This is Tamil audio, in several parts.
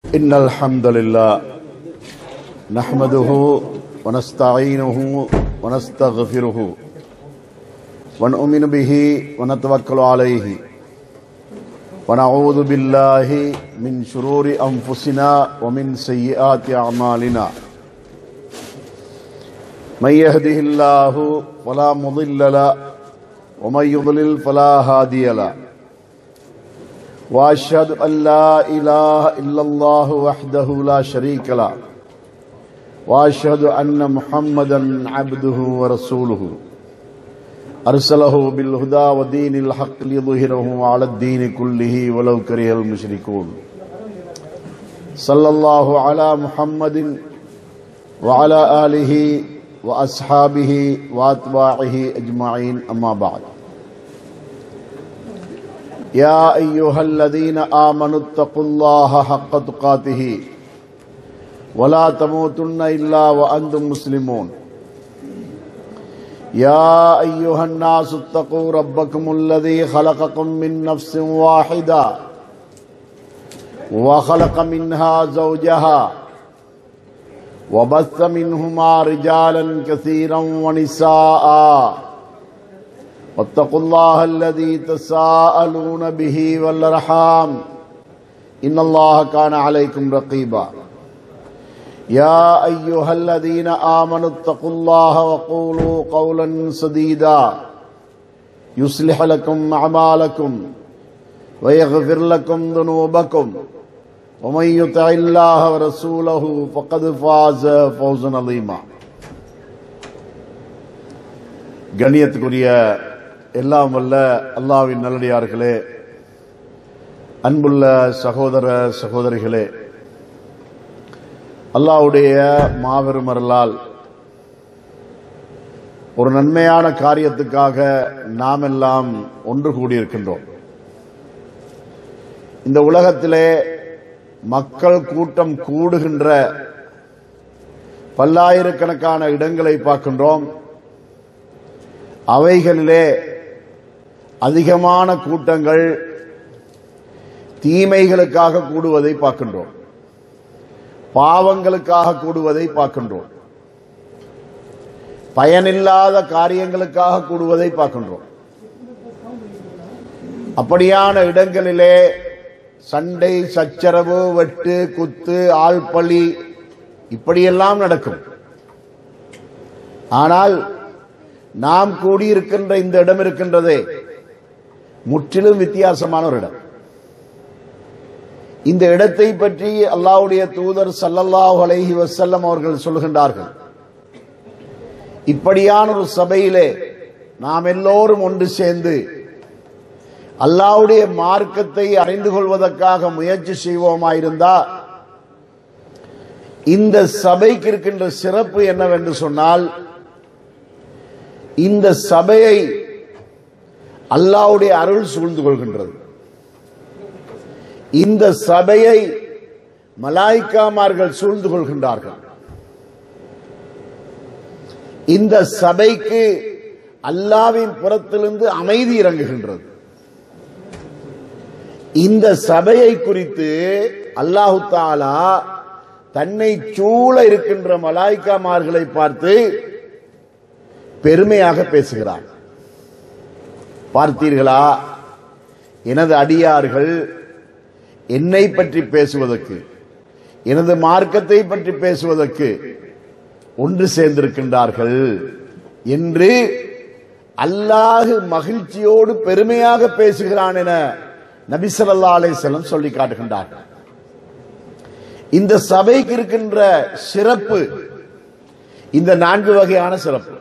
إن الحمد لله نحمده ونستعينه ونستغفره ونؤمن به ونتوكل عليه ونعوذ بالله من شرور أنفسنا ومن سيئات أعمالنا من يهده الله فلا مضل له ومن يضلل فلا هادي له واشهد ان لا اله الا الله وحده لا شريك له واشهد ان محمدا عبده ورسوله ارسله بالهدى ودين الحق ليظهره على الدين كله ولو كره المشركون صلى الله على محمد وعلى اله واصحابه واتباعه اجمعين اما بعد يا ايها الذين امنوا اتقوا الله حق تقاته ولا تموتن الا وانتم مسلمون يا ايها الناس اتقوا ربكم الذي خلقكم من نفس واحده وخلق منها زوجها وبث منهما رجالا كثيرا ونساء واتقوا الله الذي تساءلون به والارحام ان الله كان عليكم رقيبا يا ايها الذين امنوا اتقوا الله وقولوا قولا سديدا يصلح لكم اعمالكم ويغفر لكم ذنوبكم ومن يطع الله ورسوله فقد فاز فوزا عظيما கண்ணியத்துக்குரிய எல்லாம் வல்ல அல்லாவின் நல்லடியார்களே அன்புள்ள சகோதர சகோதரிகளே அல்லாவுடைய மாபெரும் அருளால் ஒரு நன்மையான காரியத்துக்காக நாம் எல்லாம் ஒன்று கூடியிருக்கின்றோம் இந்த உலகத்திலே மக்கள் கூட்டம் கூடுகின்ற பல்லாயிரக்கணக்கான இடங்களை பார்க்கின்றோம் அவைகளிலே அதிகமான கூட்டங்கள் தீமைகளுக்காக கூடுவதை பார்க்கின்றோம் பாவங்களுக்காக கூடுவதை பார்க்கின்றோம் பயனில்லாத காரியங்களுக்காக கூடுவதை பார்க்கின்றோம் அப்படியான இடங்களிலே சண்டை சச்சரவு வெட்டு குத்து ஆள்பழி இப்படியெல்லாம் நடக்கும் ஆனால் நாம் கூடியிருக்கின்ற இந்த இடம் இருக்கின்றதே முற்றிலும் வித்தியாசமான ஒரு இடம் இந்த இடத்தை பற்றி அல்லாவுடைய தூதர் சல்லல்லாஹு அலைஹி வசல்லம் அவர்கள் சொல்கின்றார்கள் இப்படியான ஒரு சபையிலே நாம் எல்லோரும் ஒன்று சேர்ந்து அல்லாவுடைய மார்க்கத்தை அறிந்து கொள்வதற்காக முயற்சி செய்வோமாயிருந்தா இந்த சபைக்கு இருக்கின்ற சிறப்பு என்னவென்று சொன்னால் இந்த சபையை அல்லாவுடைய அருள் சூழ்ந்து கொள்கின்றது இந்த சபையை மலாய்க்காமார்கள் சூழ்ந்து கொள்கின்றார்கள் இந்த சபைக்கு அல்லாவின் புறத்திலிருந்து அமைதி இறங்குகின்றது இந்த சபையை குறித்து அல்லாஹு தாலா தன்னை சூழ இருக்கின்ற மலாய்க்காமார்களை பார்த்து பெருமையாக பேசுகிறார் பார்த்தீர்களா எனது அடியார்கள் என்னை பற்றி பேசுவதற்கு எனது மார்க்கத்தை பற்றி பேசுவதற்கு ஒன்று சேர்ந்திருக்கின்றார்கள் என்று அல்லாஹு மகிழ்ச்சியோடு பெருமையாக பேசுகிறான் என நபிசல்லா அலிசல்லம் சொல்லி காட்டுகின்றார்கள் இந்த சபைக்கு இருக்கின்ற சிறப்பு இந்த நான்கு வகையான சிறப்பு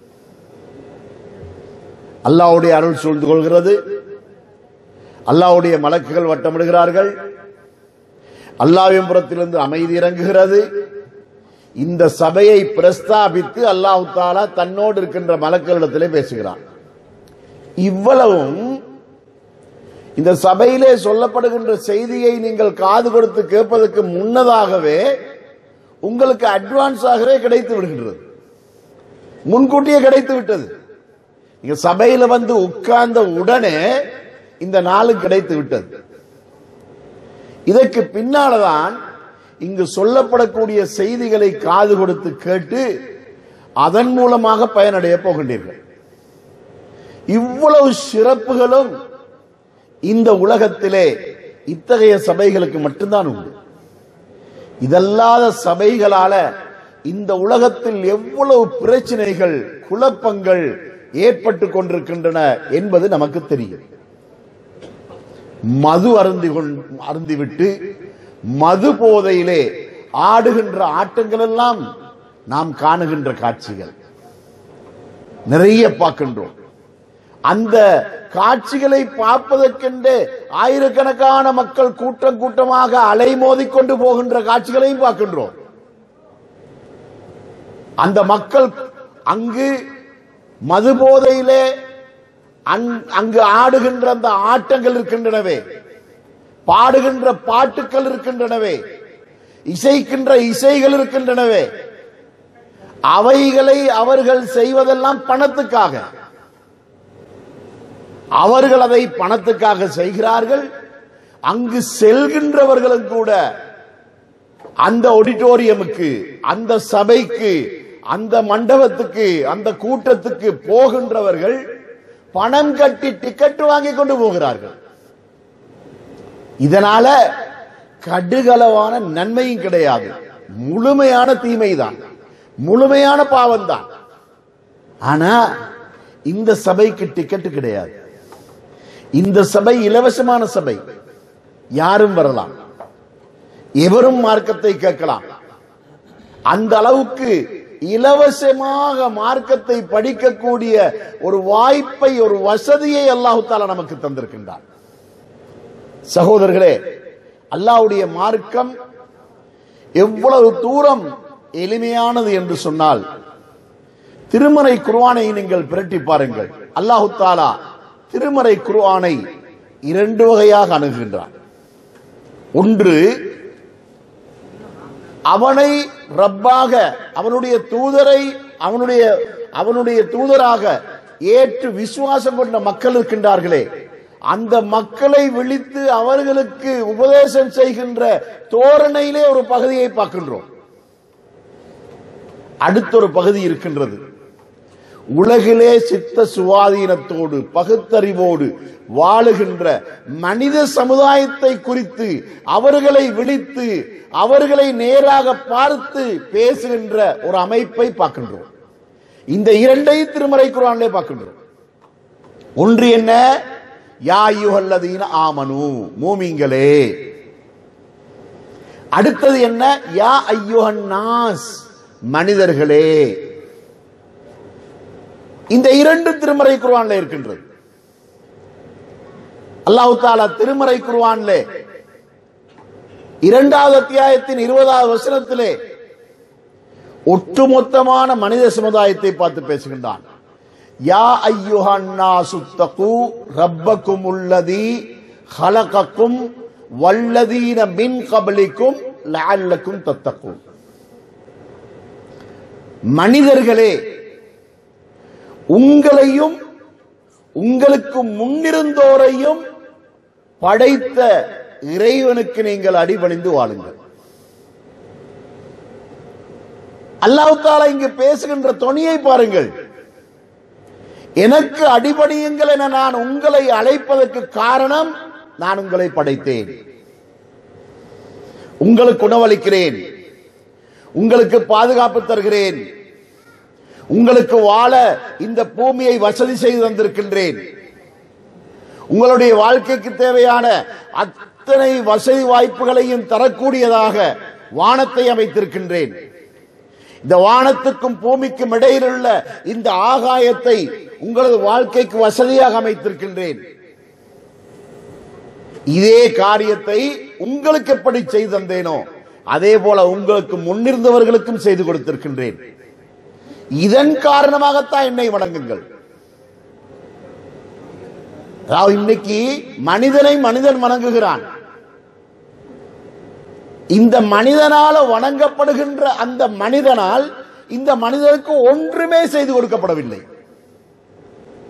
அல்லாவுடைய அருள் சூழ்ந்து கொள்கிறது அல்லாவுடைய மலக்குகள் வட்டமிடுகிறார்கள் அல்லாவின் புறத்திலிருந்து அமைதி இறங்குகிறது இந்த சபையை பிரஸ்தாபித்து அல்லாஹு தாலா தன்னோடு இருக்கின்ற மலக்களிடத்திலே பேசுகிறான் இவ்வளவும் இந்த சபையிலே சொல்லப்படுகின்ற செய்தியை நீங்கள் காது கொடுத்து கேட்பதற்கு முன்னதாகவே உங்களுக்கு அட்வான்ஸாகவே கிடைத்து விடுகின்றது முன்கூட்டியே கிடைத்து விட்டது நீங்க சபையில வந்து உட்கார்ந்த உடனே இந்த நாளு கிடைத்து விட்டது இதற்கு பின்னால்தான் இங்கு சொல்லப்படக்கூடிய செய்திகளை காது கொடுத்து கேட்டு அதன் மூலமாக பயனடைய போகின்றீர்கள் இவ்வளவு சிறப்புகளும் இந்த உலகத்திலே இத்தகைய சபைகளுக்கு மட்டும்தான் உண்டு இதல்லாத சபைகளால இந்த உலகத்தில் எவ்வளவு பிரச்சனைகள் குழப்பங்கள் ஏற்பட்டு கொண்டிருக்கின்றன என்பது நமக்கு தெரியும் மது அருந்தி கொண்- அருந்திவிட்டு மது போதையிலே ஆடுகின்ற ஆட்டங்கள் எல்லாம் நாம் காணுகின்ற காட்சிகள் நிறைய பார்க்கின்றோம் அந்த காட்சிகளை பார்ப்பதற்கென்று ஆயிரக்கணக்கான மக்கள் கூட்டம் கூட்டமாக அலைமோதி கொண்டு போகின்ற காட்சிகளையும் பார்க்கின்றோம் அந்த மக்கள் அங்கு மது போதையிலே அங்- அங்கு ஆடுகின்ற அந்த ஆட்டங்கள் இருக்கின்றனவே பாடுகின்ற பாட்டுக்கள் இருக்கின்றனவே இசைக்கின்ற இசைகள் இருக்கின்றனவே அவைகளை அவர்கள் செய்வதெல்லாம் பணத்துக்காக அவர்கள் அதை பணத்துக்காக செய்கிறார்கள் அங்கு செல்கின்றவர்களும் கூட அந்த ஆடிட்டோரியமுக்கு அந்த சபைக்கு அந்த மண்டபத்துக்கு அந்த கூட்டத்துக்கு போகின்றவர்கள் பணம் கட்டி டிக்கெட் வாங்கி கொண்டு போகிறார்கள் இதனால கடுகளவான நன்மையும் கிடையாது முழுமையான தீமைதான் முழுமையான பாவம்தான் ஆனா இந்த சபைக்கு டிக்கெட் கிடையாது இந்த சபை இலவசமான சபை யாரும் வரலாம் எவரும் மார்க்கத்தை கேட்கலாம் அந்த அளவுக்கு இலவசமாக மார்க்கத்தை படிக்கக்கூடிய ஒரு வாய்ப்பை ஒரு வசதியை அல்லாஹு தாலா நமக்கு தந்திருக்கின்றார் சகோதரர்களே அல்லாஹ்வுடைய மார்க்கம் எவ்வளவு தூரம் எளிமையானது என்று சொன்னால் திருமறை குர்ஆனை நீங்கள் பிரட்டி பாருங்கள் அல்லாஹு தாலா திருமறை குர்ஆனை இரண்டு வகையாக அணுகுகின்றான் ஒன்று அவனை ரப்பாக அவனுடைய தூதரை அவனுடைய அவனுடைய தூதராக ஏற்று விசுவாசம் கொண்ட மக்கள் இருக்கின்றார்களே அந்த மக்களை விழித்து அவர்களுக்கு உபதேசம் செய்கின்ற தோரணையிலே ஒரு பகுதியை பார்க்கின்றோம் அடுத்தொரு பகுதி இருக்கின்றது உலகிலே சித்த சுவாதீனத்தோடு பகுத்தறிவோடு வாழுகின்ற மனித சமுதாயத்தை குறித்து அவர்களை விழித்து அவர்களை நேராக பார்த்து பேசுகின்ற ஒரு அமைப்பை பார்க்கின்றோம் இந்த இரண்டை திருமறை குரானிலே பார்க்கின்றோம் ஒன்று என்ன யா யுகல்லதீன ஆமனு மூமிங்களே அடுத்தது என்ன யா ஐயுஹன் நாஸ் மனிதர்களே இந்த இரண்டு திருமறை குர்ஆன்ல இருக்கின்றது அல்லாஹ் தாலா திருமறை குர்ஆன்ல இரண்டாவது அத்தியாயத்தின் இருபதாவது வசனத்திலே ஒட்டுமொத்தமான மனித சமுதாயத்தை பார்த்து பேசுகின்றான் யா ஐயுஹன்னா சுத்தகு ரப்பக்கும் உள்ளதி ஹலகக்கும் வல்லதீன மின் கபலிக்கும் லஅல்லக்கும் தத்தக்கும் மனிதர்களே உங்களையும் உங்களுக்கு முன்னிருந்தோரையும் படைத்த இறைவனுக்கு நீங்கள் அடிபணிந்து வாழுங்கள் அல்லாஹ் தாலா இங்கு பேசுகின்ற தொனியை பாருங்கள் எனக்கு அடிபணியுங்கள் என நான் உங்களை அழைப்பதற்கு காரணம் நான் உங்களை படைத்தேன் உங்களுக்கு உணவளிக்கிறேன் உங்களுக்கு பாதுகாப்பு தருகிறேன் உங்களுக்கு வாழ இந்த பூமியை வசதி செய்து தந்திருக்கின்றேன் உங்களுடைய வாழ்க்கைக்கு தேவையான அத்தனை வசதி வாய்ப்புகளையும் தரக்கூடியதாக வானத்தை அமைத்திருக்கின்றேன் இந்த வானத்துக்கும் பூமிக்கும் இடையில் உள்ள இந்த ஆகாயத்தை உங்களது வாழ்க்கைக்கு வசதியாக அமைத்திருக்கின்றேன் இதே காரியத்தை உங்களுக்கு எப்படி செய்து தந்தேனோ அதே போல உங்களுக்கு முன்னிருந்தவர்களுக்கும் செய்து கொடுத்திருக்கின்றேன் இதன் காரணமாகத்தான் என்னை வணங்குங்கள் அதாவது இன்னைக்கு மனிதனை மனிதன் வணங்குகிறான் இந்த மனிதனால வணங்கப்படுகின்ற அந்த மனிதனால் இந்த மனிதனுக்கு ஒன்றுமே செய்து கொடுக்கப்படவில்லை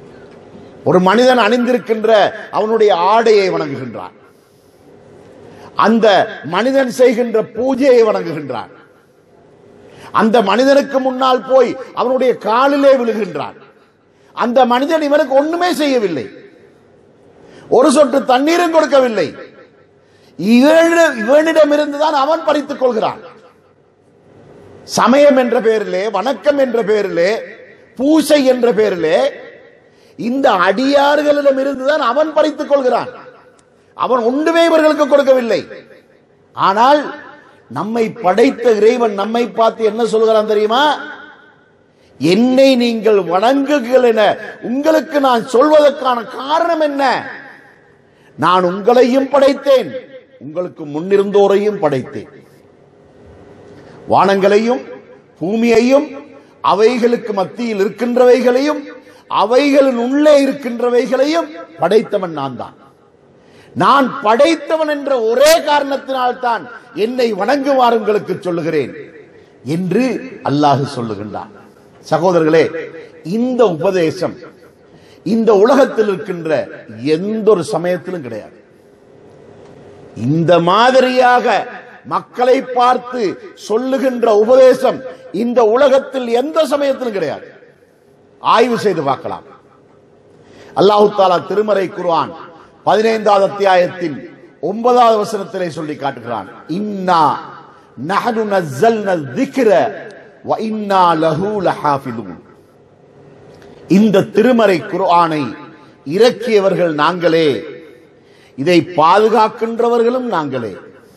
ஒரு மனிதன் அணிந்திருக்கின்ற அவனுடைய ஆடையை வணங்குகின்றான் அந்த மனிதன் செய்கின்ற பூஜையை வணங்குகின்றான் அந்த மனிதனுக்கு முன்னால் போய் அவனுடைய காலிலே விழுகின்றான் அந்த மனிதன் இவனுக்கு ஒண்ணுமே செய்யவில்லை ஒரு சொட்டு தண்ணீரும் கொடுக்கவில்லை இவனிடம் இவனிடமிருந்துதான் அவன் பறித்துக் கொள்கிறான் சமயம் என்ற பெயரிலே வணக்கம் என்ற பெயரிலே பூசை என்ற பெயரிலே இந்த அடியார்களிடம் இருந்துதான் அவன் பறித்துக் கொள்கிறான் அவன் ஒன்றுமே இவர்களுக்கு கொடுக்கவில்லை ஆனால் நம்மை படைத்த இறைவன் நம்மை பார்த்து என்ன சொல்கிறான் தெரியுமா என்னை நீங்கள் வணங்குங்கள் என உங்களுக்கு நான் சொல்வதற்கான காரணம் என்ன நான் உங்களையும் படைத்தேன் உங்களுக்கு முன்னிருந்தோரையும் படைத்தேன் வானங்களையும் பூமியையும் அவைகளுக்கு மத்தியில் இருக்கின்றவைகளையும் அவைகளின் உள்ளே இருக்கின்றவைகளையும் படைத்தவன் நான் தான் நான் படைத்தவன் என்ற ஒரே காரணத்தினால் தான் என்னை வணங்குமாறு உங்களுக்கு சொல்லுகிறேன் என்று அல்லாஹ் சொல்லுகின்றான் சகோதரர்களே இந்த உபதேசம் இந்த உலகத்தில் இருக்கின்ற எந்த ஒரு சமயத்திலும் கிடையாது இந்த மாதிரியாக மக்களை பார்த்து சொல்லுகின்ற உபதேசம் இந்த உலகத்தில் எந்த சமயத்திலும் கிடையாது ஆய்வு செய்து பார்க்கலாம் அல்லாஹு தாலா திருமறை குர்ஆன் பதினைந்தாவது அத்தியாயத்தின் ஒன்பதாவது வசனத்திலே சொல்லி காட்டுகிறான் இன்னா நஹனு நஸ்ஸல்ன திக்ர வ இன்னா லஹு லஹாஃபிதுன் இந்த திருமறை குர்ஆனை இறக்கியவர்கள் நாங்களே இதை பாதுகாக்கின்றவர்களும் நாங்களே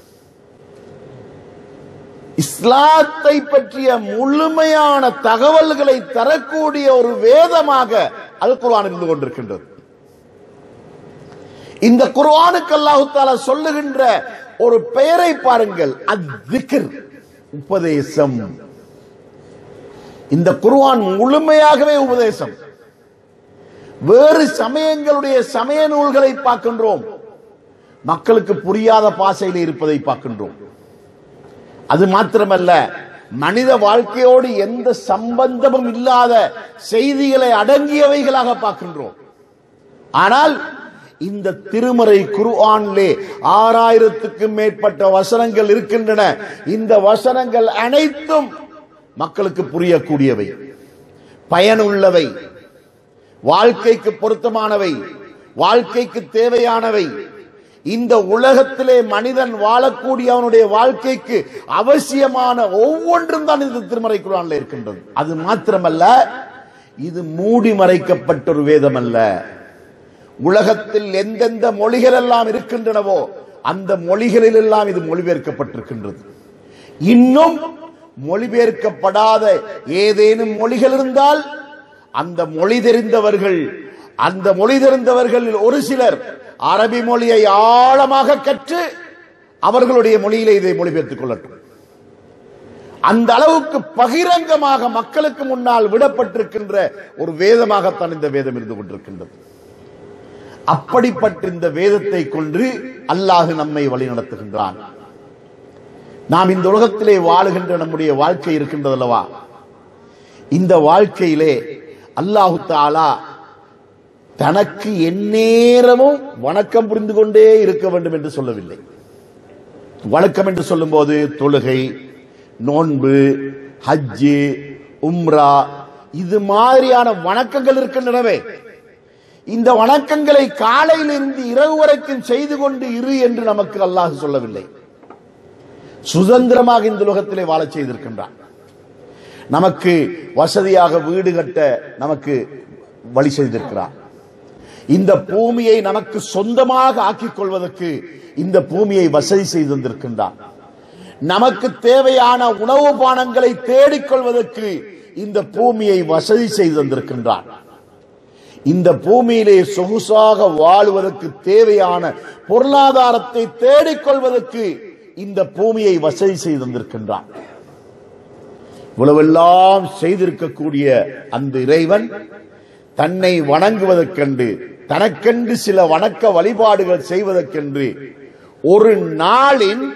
இஸ்லாத்தை பற்றிய முழுமையான தகவல்களை தரக்கூடிய ஒரு வேதமாக அல் குர்ஆன் இருந்து கொண்டிருக்கின்றது இந்த குர்ஆனுக்கு அல்லாஹு தாலா சொல்லுகின்ற ஒரு பெயரை பாருங்கள் அத்திக்ர் உபதேசம் இந்த குர்ஆன் முழுமையாகவே உபதேசம் வேறு சமயங்களுடைய சமய நூல்களை பார்க்கின்றோம் மக்களுக்கு புரியாத பாசையில் இருப்பதை பார்க்கின்றோம் அது மாத்திரமல்ல மனித வாழ்க்கையோடு எந்த சம்பந்தமும் இல்லாத செய்திகளை அடங்கியவைகளாக பார்க்கின்றோம் ஆனால் இந்த திருமறை குர்ஆனிலே ஆறாயிரத்துக்கும் மேற்பட்ட வசனங்கள் இருக்கின்றன இந்த வசனங்கள் அனைத்தும் மக்களுக்கு புரியக்கூடியவை பயனுள்ளவை வாழ்க்கைக்கு பொருத்தமானவை வாழ்க்கைக்கு தேவையானவை இந்த உலகத்திலே மனிதன் வாழக்கூடிய அவனுடைய வாழ்க்கைக்கு அவசியமான ஒவ்வொன்றும் தான் இந்த திருமறை குரான்ல இருக்கின்றது அது மாத்திரமல்ல இது மூடி மறைக்கப்பட்ட ஒரு வேதம் அல்ல உலகத்தில் எந்தெந்த மொழிகள் எல்லாம் இருக்கின்றனவோ அந்த மொழிகளில் எல்லாம் இது மொழிபெயர்க்கப்பட்டிருக்கின்றது இன்னும் மொழிபெயர்க்கப்படாத ஏதேனும் மொழிகள் இருந்தால் அந்த மொழி தெரிந்தவர்கள் அந்த மொழி தெரிந்தவர்களில் ஒரு சிலர் அரபி மொழியை ஆழமாக கற்று அவர்களுடைய மொழியிலே இதை மொழிபெயர்த்துக் கொள்ளட்டும் அந்த அளவுக்கு பகிரங்கமாக மக்களுக்கு முன்னால் விடப்பட்டிருக்கின்ற ஒரு வேதமாகத்தான் இந்த வேதம் இருந்து கொண்டிருக்கின்றது அப்படிப்பட்ட இந்த வேதத்தை கொண்டு அல்லாஹ் நம்மை வழிநடத்துகின்றான் நாம் இந்த உலகத்திலே வாழுகின்ற நம்முடைய வாழ்க்கை இருக்கின்றது அல்லவா இந்த வாழ்க்கையிலே அல்லாஹு தாலா தனக்கு எந்நேரமும் வணக்கம் புரிந்து கொண்டே இருக்க வேண்டும் என்று சொல்லவில்லை வணக்கம் என்று சொல்லும்போது தொழுகை நோன்பு ஹஜ்ஜு உம்ரா இது மாதிரியான வணக்கங்கள் இருக்கின்றனவே இந்த வணக்கங்களை காலையிலிருந்து இரவு வரைக்கும் செய்து கொண்டு இரு என்று நமக்கு அல்லாஹ் சொல்லவில்லை சுதந்திரமாக இந்த உலகத்திலே வாழச் செய்திருக்கின்றான் நமக்கு வசதியாக வீடு கட்ட நமக்கு வழி செய்திருக்கிறான் இந்த பூமியை நமக்கு சொந்தமாக ஆக்கிக் கொள்வதற்கு இந்த பூமியை வசதி செய்து தந்திருக்கின்றான் நமக்கு தேவையான உணவு பானங்களை தேடிக்கொள்வதற்கு இந்த பூமியை வசதி செய்து தந்திருக்கின்றான் இந்த பூமியிலே சொகுசாக வாழ்வதற்கு தேவையான பொருளாதாரத்தை தேடிக்கொள்வதற்கு இந்த பூமியை வசதி செய்து தந்திருக்கின்றான் இவ்வளவெல்லாம் செய்திருக்கக்கூடிய அந்த இறைவன் தன்னை வணங்குவதற்கென்று தனக்கென்று சில வணக்க வழிபாடுகள் செய்வதற்கென்று ஒரு நாளின்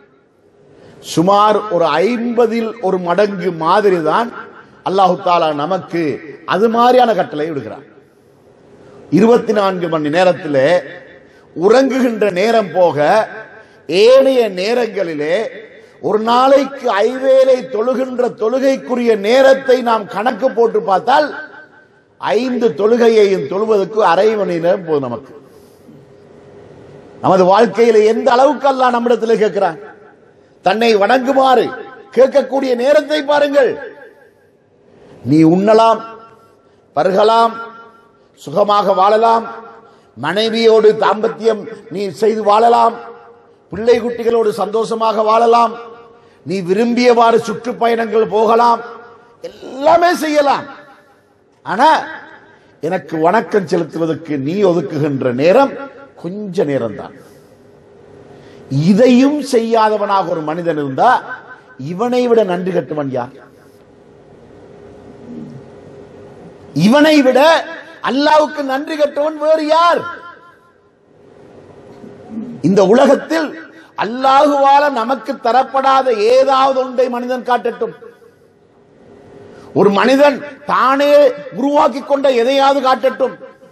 சுமார் ஒரு ஐம்பதில் ஒரு மடங்கு மாதிரி தான் அல்லாஹு தாலா நமக்கு அது மாதிரியான கட்டளை விடுகிறார் இருபத்தி நான்கு மணி நேரத்தில் உறங்குகின்ற நேரம் போக ஏனைய நேரங்களிலே ஒரு நாளைக்கு ஐவேளை தொழுகின்ற தொழுகைக்குரிய நேரத்தை நாம் கணக்கு போட்டு பார்த்தால் ஐந்து தொழுகையையும் தொழுவதற்கு அரை மணி நேரம் போதும் நமக்கு நமது வாழ்க்கையில எந்த அளவுக்கு அல்லாஹ் நம்மிடத்தில் கேட்கிறான் தன்னை வணங்குமாறு கேட்கக்கூடிய நேரத்தை பாருங்கள் நீ உண்ணலாம் பருகலாம் சுகமாக வாழலாம் மனைவியோடு தாம்பத்தியம் நீ செய்து வாழலாம் பிள்ளை குட்டிகளோடு சந்தோஷமாக வாழலாம் நீ விரும்பியவாறு சுற்றுப்பயணங்கள் போகலாம் எல்லாமே செய்யலாம் ஆனா எனக்கு வணக்கம் செலுத்துவதற்கு நீ ஒதுக்குகின்ற நேரம் கொஞ்ச நேரம் தான் இதையும் செய்யாதவனாக ஒரு மனிதன் இருந்தா இவனை விட நன்றி கட்டுவன் யார் இவனை விட அல்லாவுக்கு நன்றி கட்டவன் வேறு யார் இந்த உலகத்தில் அல்லாஹுவால நமக்கு தரப்படாத ஏதாவது ஒன்றை மனிதன் காட்டட்டும் ஒரு மனிதன் தானே உருவாக்கி கொண்ட எதையாவது காட்டட்டும்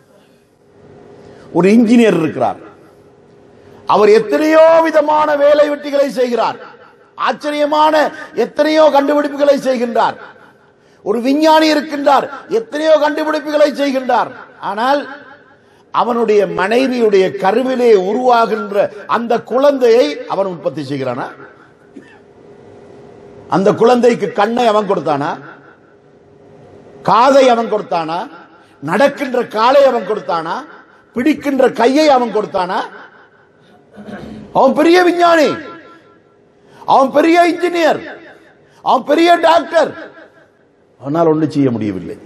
ஒரு இன்ஜினியர் இருக்கிறார் அவர் எத்தனையோ விதமான வேலை வெட்டிகளை செய்கிறார் ஆச்சரியமான எத்தனையோ கண்டுபிடிப்புகளை செய்கின்றார் ஒரு விஞ்ஞானி இருக்கின்றார் எத்தனையோ கண்டுபிடிப்புகளை செய்கின்றார் ஆனால் அவனுடைய மனைவியுடைய கருவிலே உருவாகின்ற அந்த குழந்தையை அவன் உற்பத்தி செய்கிறானா அந்த குழந்தைக்கு கண்ணை அவன் கொடுத்தானா காதை அவன் கொடுத்தானா நடக்கின்ற காலை அவன் கொடுத்தானா பிடிக்கின்ற கையை அவன் கொடுத்தானா அவன் பெரிய விஞ்ஞானி அவன் பெரிய இன்ஜினியர் அவன் பெரிய டாக்டர் அவனால் ஒண்ணு செய்ய முடியவில்லை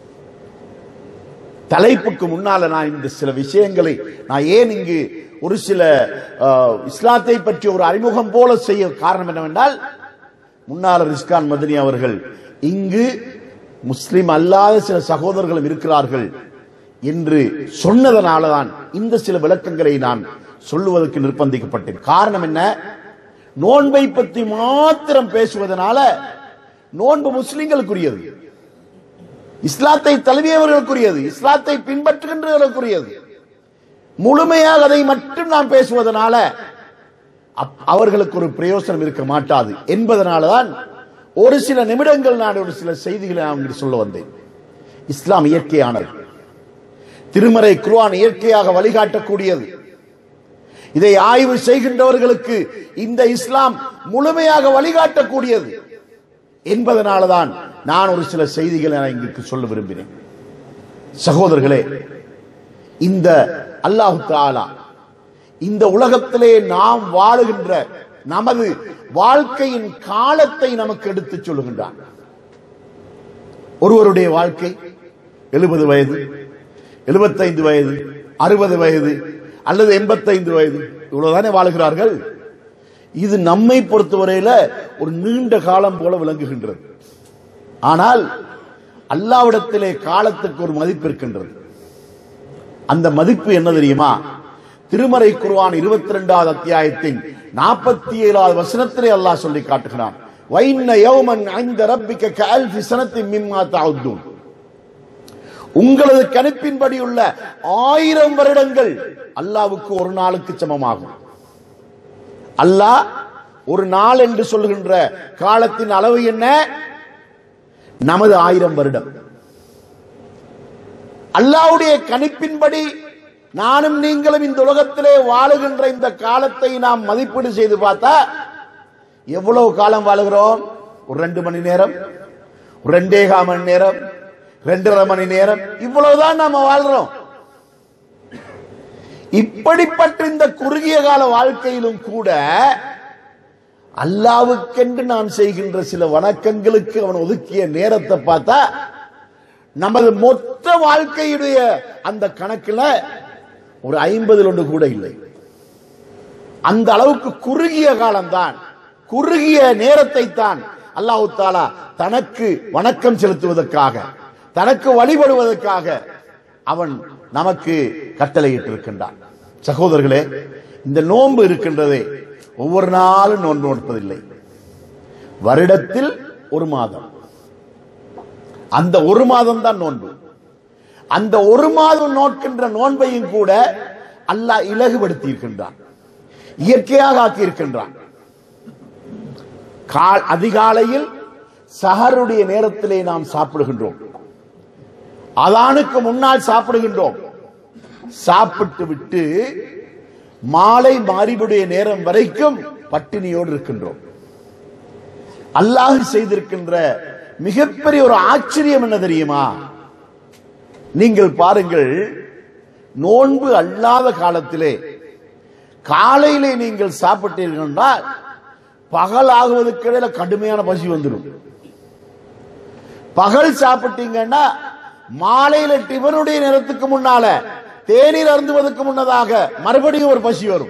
தலைப்புக்கு முன்னால நான் இந்த சில விஷயங்களை நான் ஏன் இங்கு ஒரு சில அஹ், இஸ்லாத்தை பற்றி ஒரு அறிமுகம் போல செய்ய காரணம் என்னவென்றால் முன்னாள் ரிஸ்கான் மதனி அவர்கள் இங்கு முஸ்லிம் அல்லாத சில சகோதரர்களும் இருக்கிறார்கள் என்று சொன்னதனாலதான் இந்த சில விளக்கங்களை நான் சொல்லுவதற்கு நிர்பந்திக்கப்பட்டேன் காரணம் என்ன நோன்பை பற்றி மாத்திரம் பேசுவதனால நோன்பு முஸ்லிம்களுக்குரியது இஸ்லாத்தை தழுவியவர்களுக்குரியது இஸ்லாத்தை பின்பற்றுகின்றவர்களுக்குரியது முழுமையாக அதை மட்டும் நாம் பேசுவதனால அப்- அவர்களுக்கு ஒரு பிரயோசனம் இருக்க மாட்டாது என்பதனாலதான் ஒரு சில நிமிடங்கள் நான் ஒரு சில செய்திகளை நான் உங்களுக்கு சொல்ல வந்தேன் இஸ்லாம் இயற்கையானது திருமறை குர்ஆன் இயற்கையாக வழிகாட்டக்கூடியது இதை ஆய்வு செய்கின்றவர்களுக்கு இந்த இஸ்லாம் முழுமையாக வழிகாட்டக்கூடியது என்பதனாலதான் நான் ஒரு சில செய்திகளை நான் இங்கு சொல்ல விரும்பினேன் சகோதரர்களே இந்த அல்லாஹு தாலா இந்த உலகத்திலே நாம் வாழுகின்ற நமது வாழ்க்கையின் காலத்தை நமக்கு எடுத்துச் சொல்லுகின்றான் ஒருவருடைய வாழ்க்கை எழுபது வயது எழுபத்தைந்து வயது அறுபது வயது அல்லது எண்பத்தைந்து வயது இவ்வளவுதானே வாழுகிறார்கள் இது நம்மை பொறுத்தவரையில ஒரு நீண்ட காலம் போல விளங்குகின்றது ஆனால் அல்லாவிடத்திலே காலத்துக்கு ஒரு மதிப்பு இருக்கின்றது அந்த மதிப்பு என்ன தெரியுமா திருமறை குர்ஆன் இருபத்தி ரெண்டாவது அத்தியாயத்தின் நாற்பத்தி ஏழாவது வசனத்திலே அல்லாஹ் சொல்லி காட்டுகிறான் வைன்ன யௌமன் ஐந்த ரப்பிக்க கல்ஃபி சனத்தின் மிம்மா தஅுத்தூன் உங்களது கணிப்பின்படி உள்ள ஆயிரம் வருடங்கள் அல்லாவுக்கு ஒரு நாளுக்கு சமமாகும் அல்லாஹ் ஒரு நாள் என்று சொல்கின்ற காலத்தின் அளவு என்ன நமது ஆயிரம் வருடம் அல்லாவுடைய கணிப்பின்படி நானும் நீங்களும் இந்த உலகத்திலே வாழுகின்ற இந்த காலத்தை நாம் மதிப்பீடு செய்து பார்த்தா எவ்வளவு காலம் வாழுகிறோம் ஒரு ரெண்டு மணி நேரம் ஒரு ரெண்டேகா மணி நேரம் ரெண்டரை மணி நேரம் இவ்வளவுதான் நாம வாழ்றோம் இப்படிப்பட்ட இந்த குறுகிய கால வாழ்க்கையிலும் கூட அல்லாவுக்கென்று நாம் செய்கின்ற சில வணக்கங்களுக்கு அவன் ஒதுக்கிய நேரத்தை பார்த்தா நமது மொத்த வாழ்க்கையுடைய அந்த கணக்குல ஒரு ஐம்பதில் ஒன்று கூட இல்லை அந்த அளவுக்கு குறுகிய காலம்தான் குறுகிய நேரத்தை தான் அல்லாஹு தாலா தனக்கு வணக்கம் செலுத்துவதற்காக தனக்கு வழிபடுவதற்காக அவன் நமக்கு கட்டளையிட்டிருக்கின்றான் சகோதரர்களே இந்த நோன்பு இருக்கின்றதே ஒவ்வொரு நாளும் நோன்பு நோட்பதில்லை வருடத்தில் ஒரு மாதம் அந்த ஒரு மாதம் தான் நோன்பு அந்த ஒரு மாதம் நோட்கின்ற நோன்பையும் கூட அல்லாஹ் இலகுபடுத்தி இருக்கின்றான் இயற்கையாக ஆக்கி இருக்கின்றான் கால் அதிகாலையில் சஹருடைய நேரத்திலே நாம் சாப்பிடுகின்றோம் அதானுக்கு முன்னால் சாப்பிடுகின்றோம் சாப்பிட்டு விட்டு மாலை மாறிபுடைய நேரம் வரைக்கும் பட்டினியோடு இருக்கின்றோம் அல்லாஹ் செய்திருக்கின்ற மிகப்பெரிய ஒரு ஆச்சரியம் என்ன தெரியுமா நீங்கள் பாருங்கள் நோன்பு அல்லாத காலத்திலே காலையிலே நீங்கள் சாப்பிட்டீர்கள் என்றால் பகல் ஆகுவதற்கு இடையில கடுமையான பசி வந்துடும் பகல் சாப்பிட்டீங்கன்னா மாலையில டிபனுடைய நேரத்துக்கு முன்னால தேநீர் அருந்துவதற்கு முன்னதாக மறுபடியும் ஒரு பசி வரும்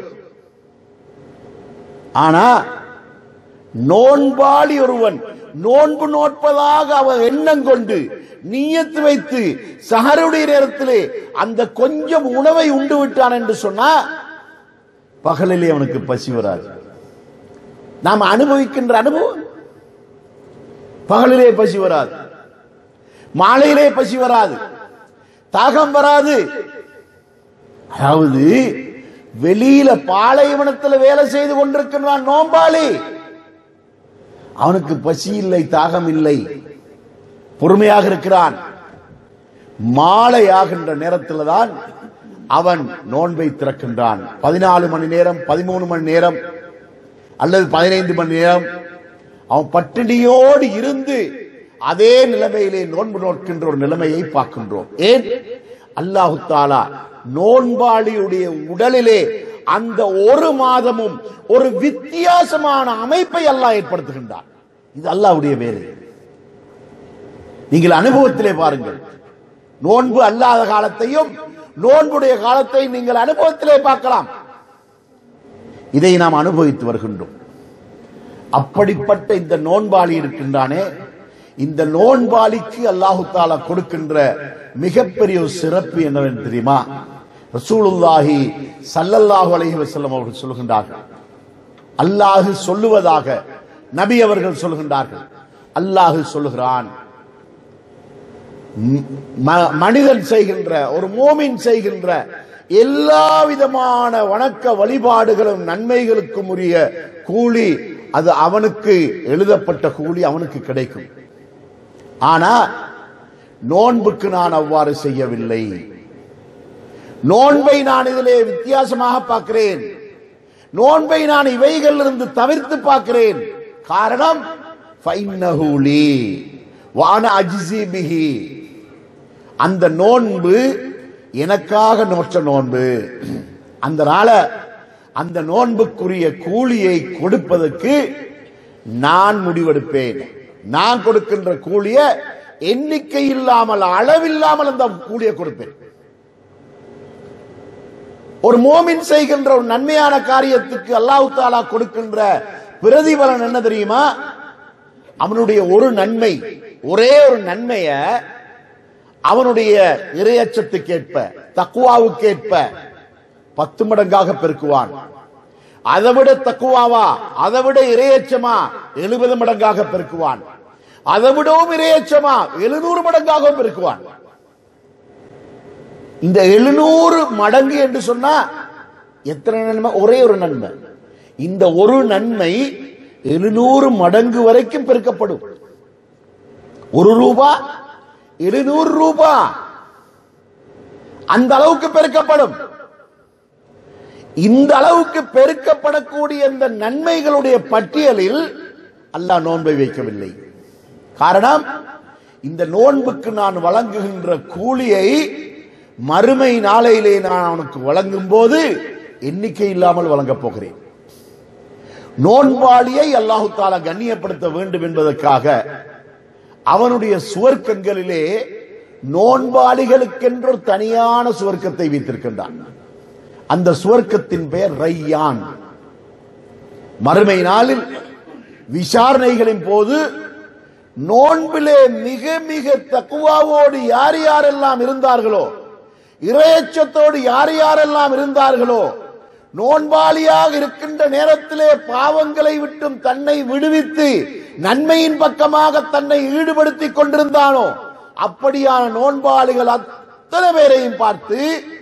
ஆனா நோன்பாளி ஒருவன் நோன்பு நோட்பதாக அவன் எண்ணம் கொண்டு நீயத்து வைத்து சஹருடைய நேரத்திலே அந்த கொஞ்சம் உணவை உண்டு விட்டான் என்று சொன்னா பகலிலே அவனுக்கு பசி வராது நாம் அனுபவிக்கின்ற அனுபவம் பகலிலே பசி வராது மாலையிலே பசி வராது தாகம் வராது அதாவது வெளியில பாலைவனத்தில் வேலை செய்து கொண்டிருக்கின்றான் நோம்பாளி அவனுக்கு பசி இல்லை தாகம் இல்லை பொறுமையாக இருக்கிறான் மாலை ஆகின்ற நேரத்தில் தான் அவன் நோன்பை திறக்கின்றான் பதினாலு மணி நேரம் பதிமூணு மணி நேரம் அல்லது பதினைந்து மணி நேரம் அவன் பட்டினியோடு இருந்து அதே நிலைமையிலே நோன்பு நோக்கின்ற ஒரு நிலைமையை பார்க்கின்றோம் ஏன் அல்லாஹு தாலா நோன்பாளியுடைய உடலிலே அந்த ஒரு மாதமும் ஒரு வித்தியாசமான அமைப்பை அல்லாஹ் ஏற்படுத்துகின்றான் இது அல்லாஹ்வுடைய வேலை நீங்கள் அனுபவத்திலே பாருங்கள் நோன்பு அல்லாத காலத்தையும் நோன்புடைய காலத்தை நீங்கள் அனுபவத்திலே பார்க்கலாம் இதை நாம் அனுபவித்து வருகின்றோம் அப்படிப்பட்ட இந்த நோன்பாளி இருக்கின்றானே இந்த நோன்பாளிக்கு அல்லாஹு தாலா கொடுக்கின்ற மிகப்பெரிய ஒரு சிறப்பு என்னவென்று தெரியுமா ரசூலுல்லாஹி சல்லல்லாஹு அலைஹி வஸல்லம் அவர்கள் சொல்கின்றார்கள் அல்லாஹு சொல்லுவதாக நபி அவர்கள் சொல்கின்றார்கள் அல்லாஹு சொல்லுகிறான் ம- மனிதன் செய்கின்ற ஒரு மோமின் செய்கின்ற எல்லா விதமான வணக்க வழிபாடுகளும் நன்மைகளுக்கும் உரிய கூலி அது அவனுக்கு எழுதப்பட்ட கூலி அவனுக்கு கிடைக்கும் ஆனா நோன்புக்கு நான் அவ்வாறு செய்யவில்லை நோன்பை நான் இதிலே வித்தியாசமாக பார்க்கிறேன் நோன்பை நான் இவைகளிலிருந்து தவிர்த்து பார்க்கிறேன் காரணம் ஃபைன்னஹு லீ வான அஜ்ஸி பிஹி அந்த நோன்பு எனக்காக நோற்ற நோன்பு அந்த நாள அந்த நோன்புக்குரிய கூலியை கொடுப்பதற்கு நான் முடிவெடுப்பேன் நான் கொடுக்கின்ற கூலிய எண்ணிக்கை இல்லாமல் அளவில்லாமல் அந்த கூலியை கொடுப்பேன் ஒரு மோமின் செய்கின்ற ஒரு நன்மையான காரியத்துக்கு அல்லாஹ் தாலா கொடுக்கின்ற பிரதிபலன் என்ன தெரியுமா அவனுடைய ஒரு நன்மை ஒரே ஒரு நன்மைய அவனுடைய இரையச்சத்துக்கேற்ப தக்குவாவுக்கேற்ப பத்து மடங்காக பெருக்குவான் அதை விட தக்குவாவா அதை விட இரையச்சமா எழுபது மடங்காக பெருக்குவான் அதை விடவும் இரையச்சமா எழுநூறு மடங்காகவும் பெருக்குவான் இந்த எழுநூறு மடங்கு என்று சொன்னா எத்தனை நன்மை ஒரே ஒரு நன்மை இந்த ஒரு நன்மை எழுநூறு மடங்கு வரைக்கும் பெருக்கப்படும் ஒரு ரூபா எழுநூறு ரூபா அந்த அளவுக்கு பெருக்கப்படும் இந்த அளவுக்கு பெருக்கப்படக்கூடிய இந்த நன்மைகளுடைய பட்டியலில் அல்லாஹ் நோன்பை வைக்கவில்லை காரணம் இந்த நோன்புக்கு நான் வழங்குகின்ற கூலியை மறுமை நாளையிலே நான் அவனுக்கு வழங்கும் போது எண்ணிக்கை இல்லாமல் வழங்கப் போகிறேன் நோன்பாளியை அல்லாஹு தாலா கண்ணியப்படுத்த வேண்டும் என்பதற்காக அவனுடைய சுவர்க்கங்களிலே நோன்பாளிகளுக்கென்று ஒரு தனியான சுவர்க்கத்தை வைத்திருக்கின்றான் அந்த சுவர்க்கத்தின் பெயர் ரையான் மறுமை நாளில் விசாரணைகளின் போது நோன்பிலே மிக மிக தக்குவாவோடு யார் யாரெல்லாம் இருந்தார்களோ இரையச்சத்தோடு யார் யாரெல்லாம் இருந்தார்களோ நோன்பாளியாக இருக்கின்ற நேரத்திலே பாவங்களை விட்டும் தன்னை விடுவித்து நன்மையின் பக்கமாக தன்னை ஈடுபடுத்திக் கொண்டிருந்தானோ அப்படியான நோன்பாளிகள் அத்தனை பேரையும் பார்த்து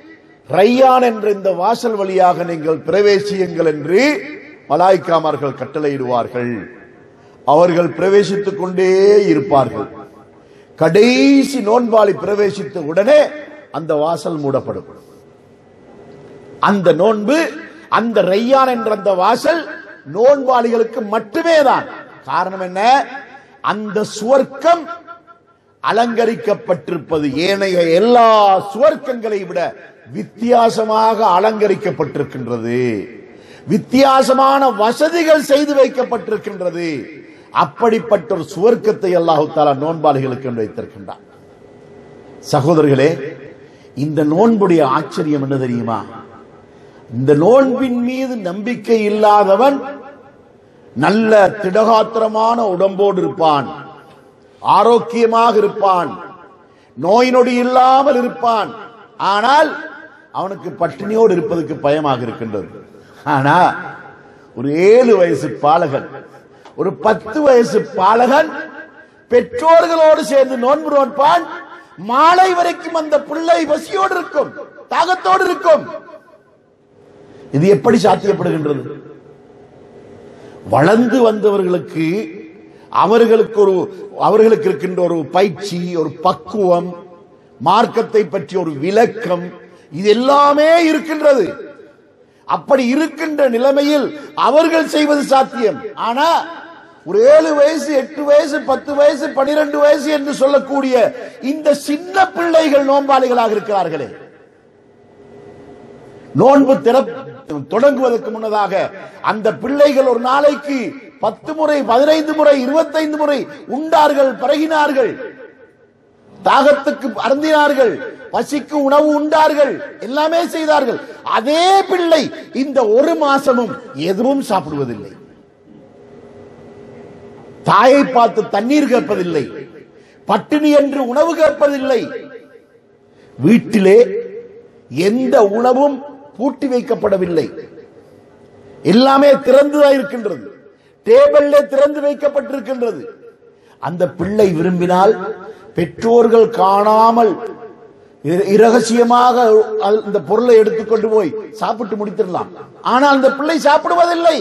ரையான் என்ற இந்த வாசல் வழியாக நீங்கள் பிரவேசியுங்கள் என்று மலாய்க்காமார்கள் கட்டளையிடுவார்கள் அவர்கள் பிரவேசித்துக் கொண்டே இருப்பார்கள் கடைசி நோன்பாளி பிரவேசித்த உடனே அந்த வாசல் மூடப்படும் அந்த நோன்பு அந்த ரையான் என்ற அந்த வாசல் நோன்பாளிகளுக்கு மட்டுமே தான் காரணம் என்ன அந்த சுவர்க்கம் அலங்கரிக்கப்பட்டிருப்பது ஏனைய எல்லா சுவர்க்கங்களை விட வித்தியாசமாக அலங்கரிக்கப்பட்டிருக்கின்றது வித்தியாசமான வசதிகள் செய்து வைக்கப்பட்டிருக்கின்றது அப்படிப்பட்ட ஒரு சுவர்க்கத்தை அல்லாஹு தாலா நோன்பாளிகளுக்கு என்று வைத்திருக்கின்றார் சகோதரர்களே இந்த நோன்புடைய ஆச்சரியம் என்ன தெரியுமா இந்த நோன்பின் மீது நம்பிக்கை இல்லாதவன் நல்ல திடகாத்திரமான உடம்போடு இருப்பான் ஆரோக்கியமாக இருப்பான் நோய் நொடி இல்லாமல் இருப்பான் ஆனால் அவனுக்கு பட்டினியோடு இருப்பதற்கு பயமாக இருக்கின்றது ஆனா ஒரு ஏழு வயசு பாலகன் ஒரு பத்து வயசு பாலகன் பெற்றோர்களோடு சேர்ந்து நோன்பு நோட்பான் மாலை வரைக்கும் அந்த பிள்ளை பசியோடு இருக்கும் தாகத்தோடு இருக்கும் இது எப்படி சாத்தியப்படுகின்றது வளர்ந்து வந்தவர்களுக்கு அவர்களுக்கு ஒரு அவர்களுக்கு இருக்கின்ற ஒரு பயிற்சி ஒரு பக்குவம் மார்க்கத்தை பற்றிய ஒரு விளக்கம் இது எல்லாமே இருக்கின்றது அப்படி இருக்கின்ற நிலைமையில் அவர்கள் செய்வது சாத்தியம் ஆனா ஒரு ஏழு வயசு எட்டு வயசு பத்து வயசு பனிரெண்டு வயசு என்று சொல்லக்கூடிய இந்த சின்ன பிள்ளைகள் நோன்பாளிகளாக இருக்கிறார்களே நோன்பு திற தொடங்குவதற்கு முன்னதாக அந்த பிள்ளைகள் ஒரு நாளைக்கு பத்து முறை பதினைந்து முறை இருபத்தைந்து முறை உண்டார்கள் பரகினார்கள் தாகத்துக்கு அருந்தினார்கள் பசிக்கு உணவு உண்டார்கள் எல்லாமே செய்தார்கள் அதே பிள்ளை இந்த ஒரு மாசமும் எதுவும் சாப்பிடுவதில்லை தாயை பார்த்து தண்ணீர் கேட்பதில்லை பட்டினி என்று உணவு கேட்பதில்லை வீட்டிலே எந்த உணவும் பூட்டி வைக்கப்படவில்லை எல்லாமே திறந்துதான் இருக்கின்றது டேபிள்ல திறந்து வைக்கப்பட்டிருக்கின்றது அந்த பிள்ளை விரும்பினால் பெற்றோர்கள் காணாமல் இர- இரகசியமாக அது- இந்த பொருளை எடுத்துக்கொண்டு போய் சாப்பிட்டு முடித்திடலாம் ஆனால் அந்த பிள்ளை சாப்பிடுவதில்லை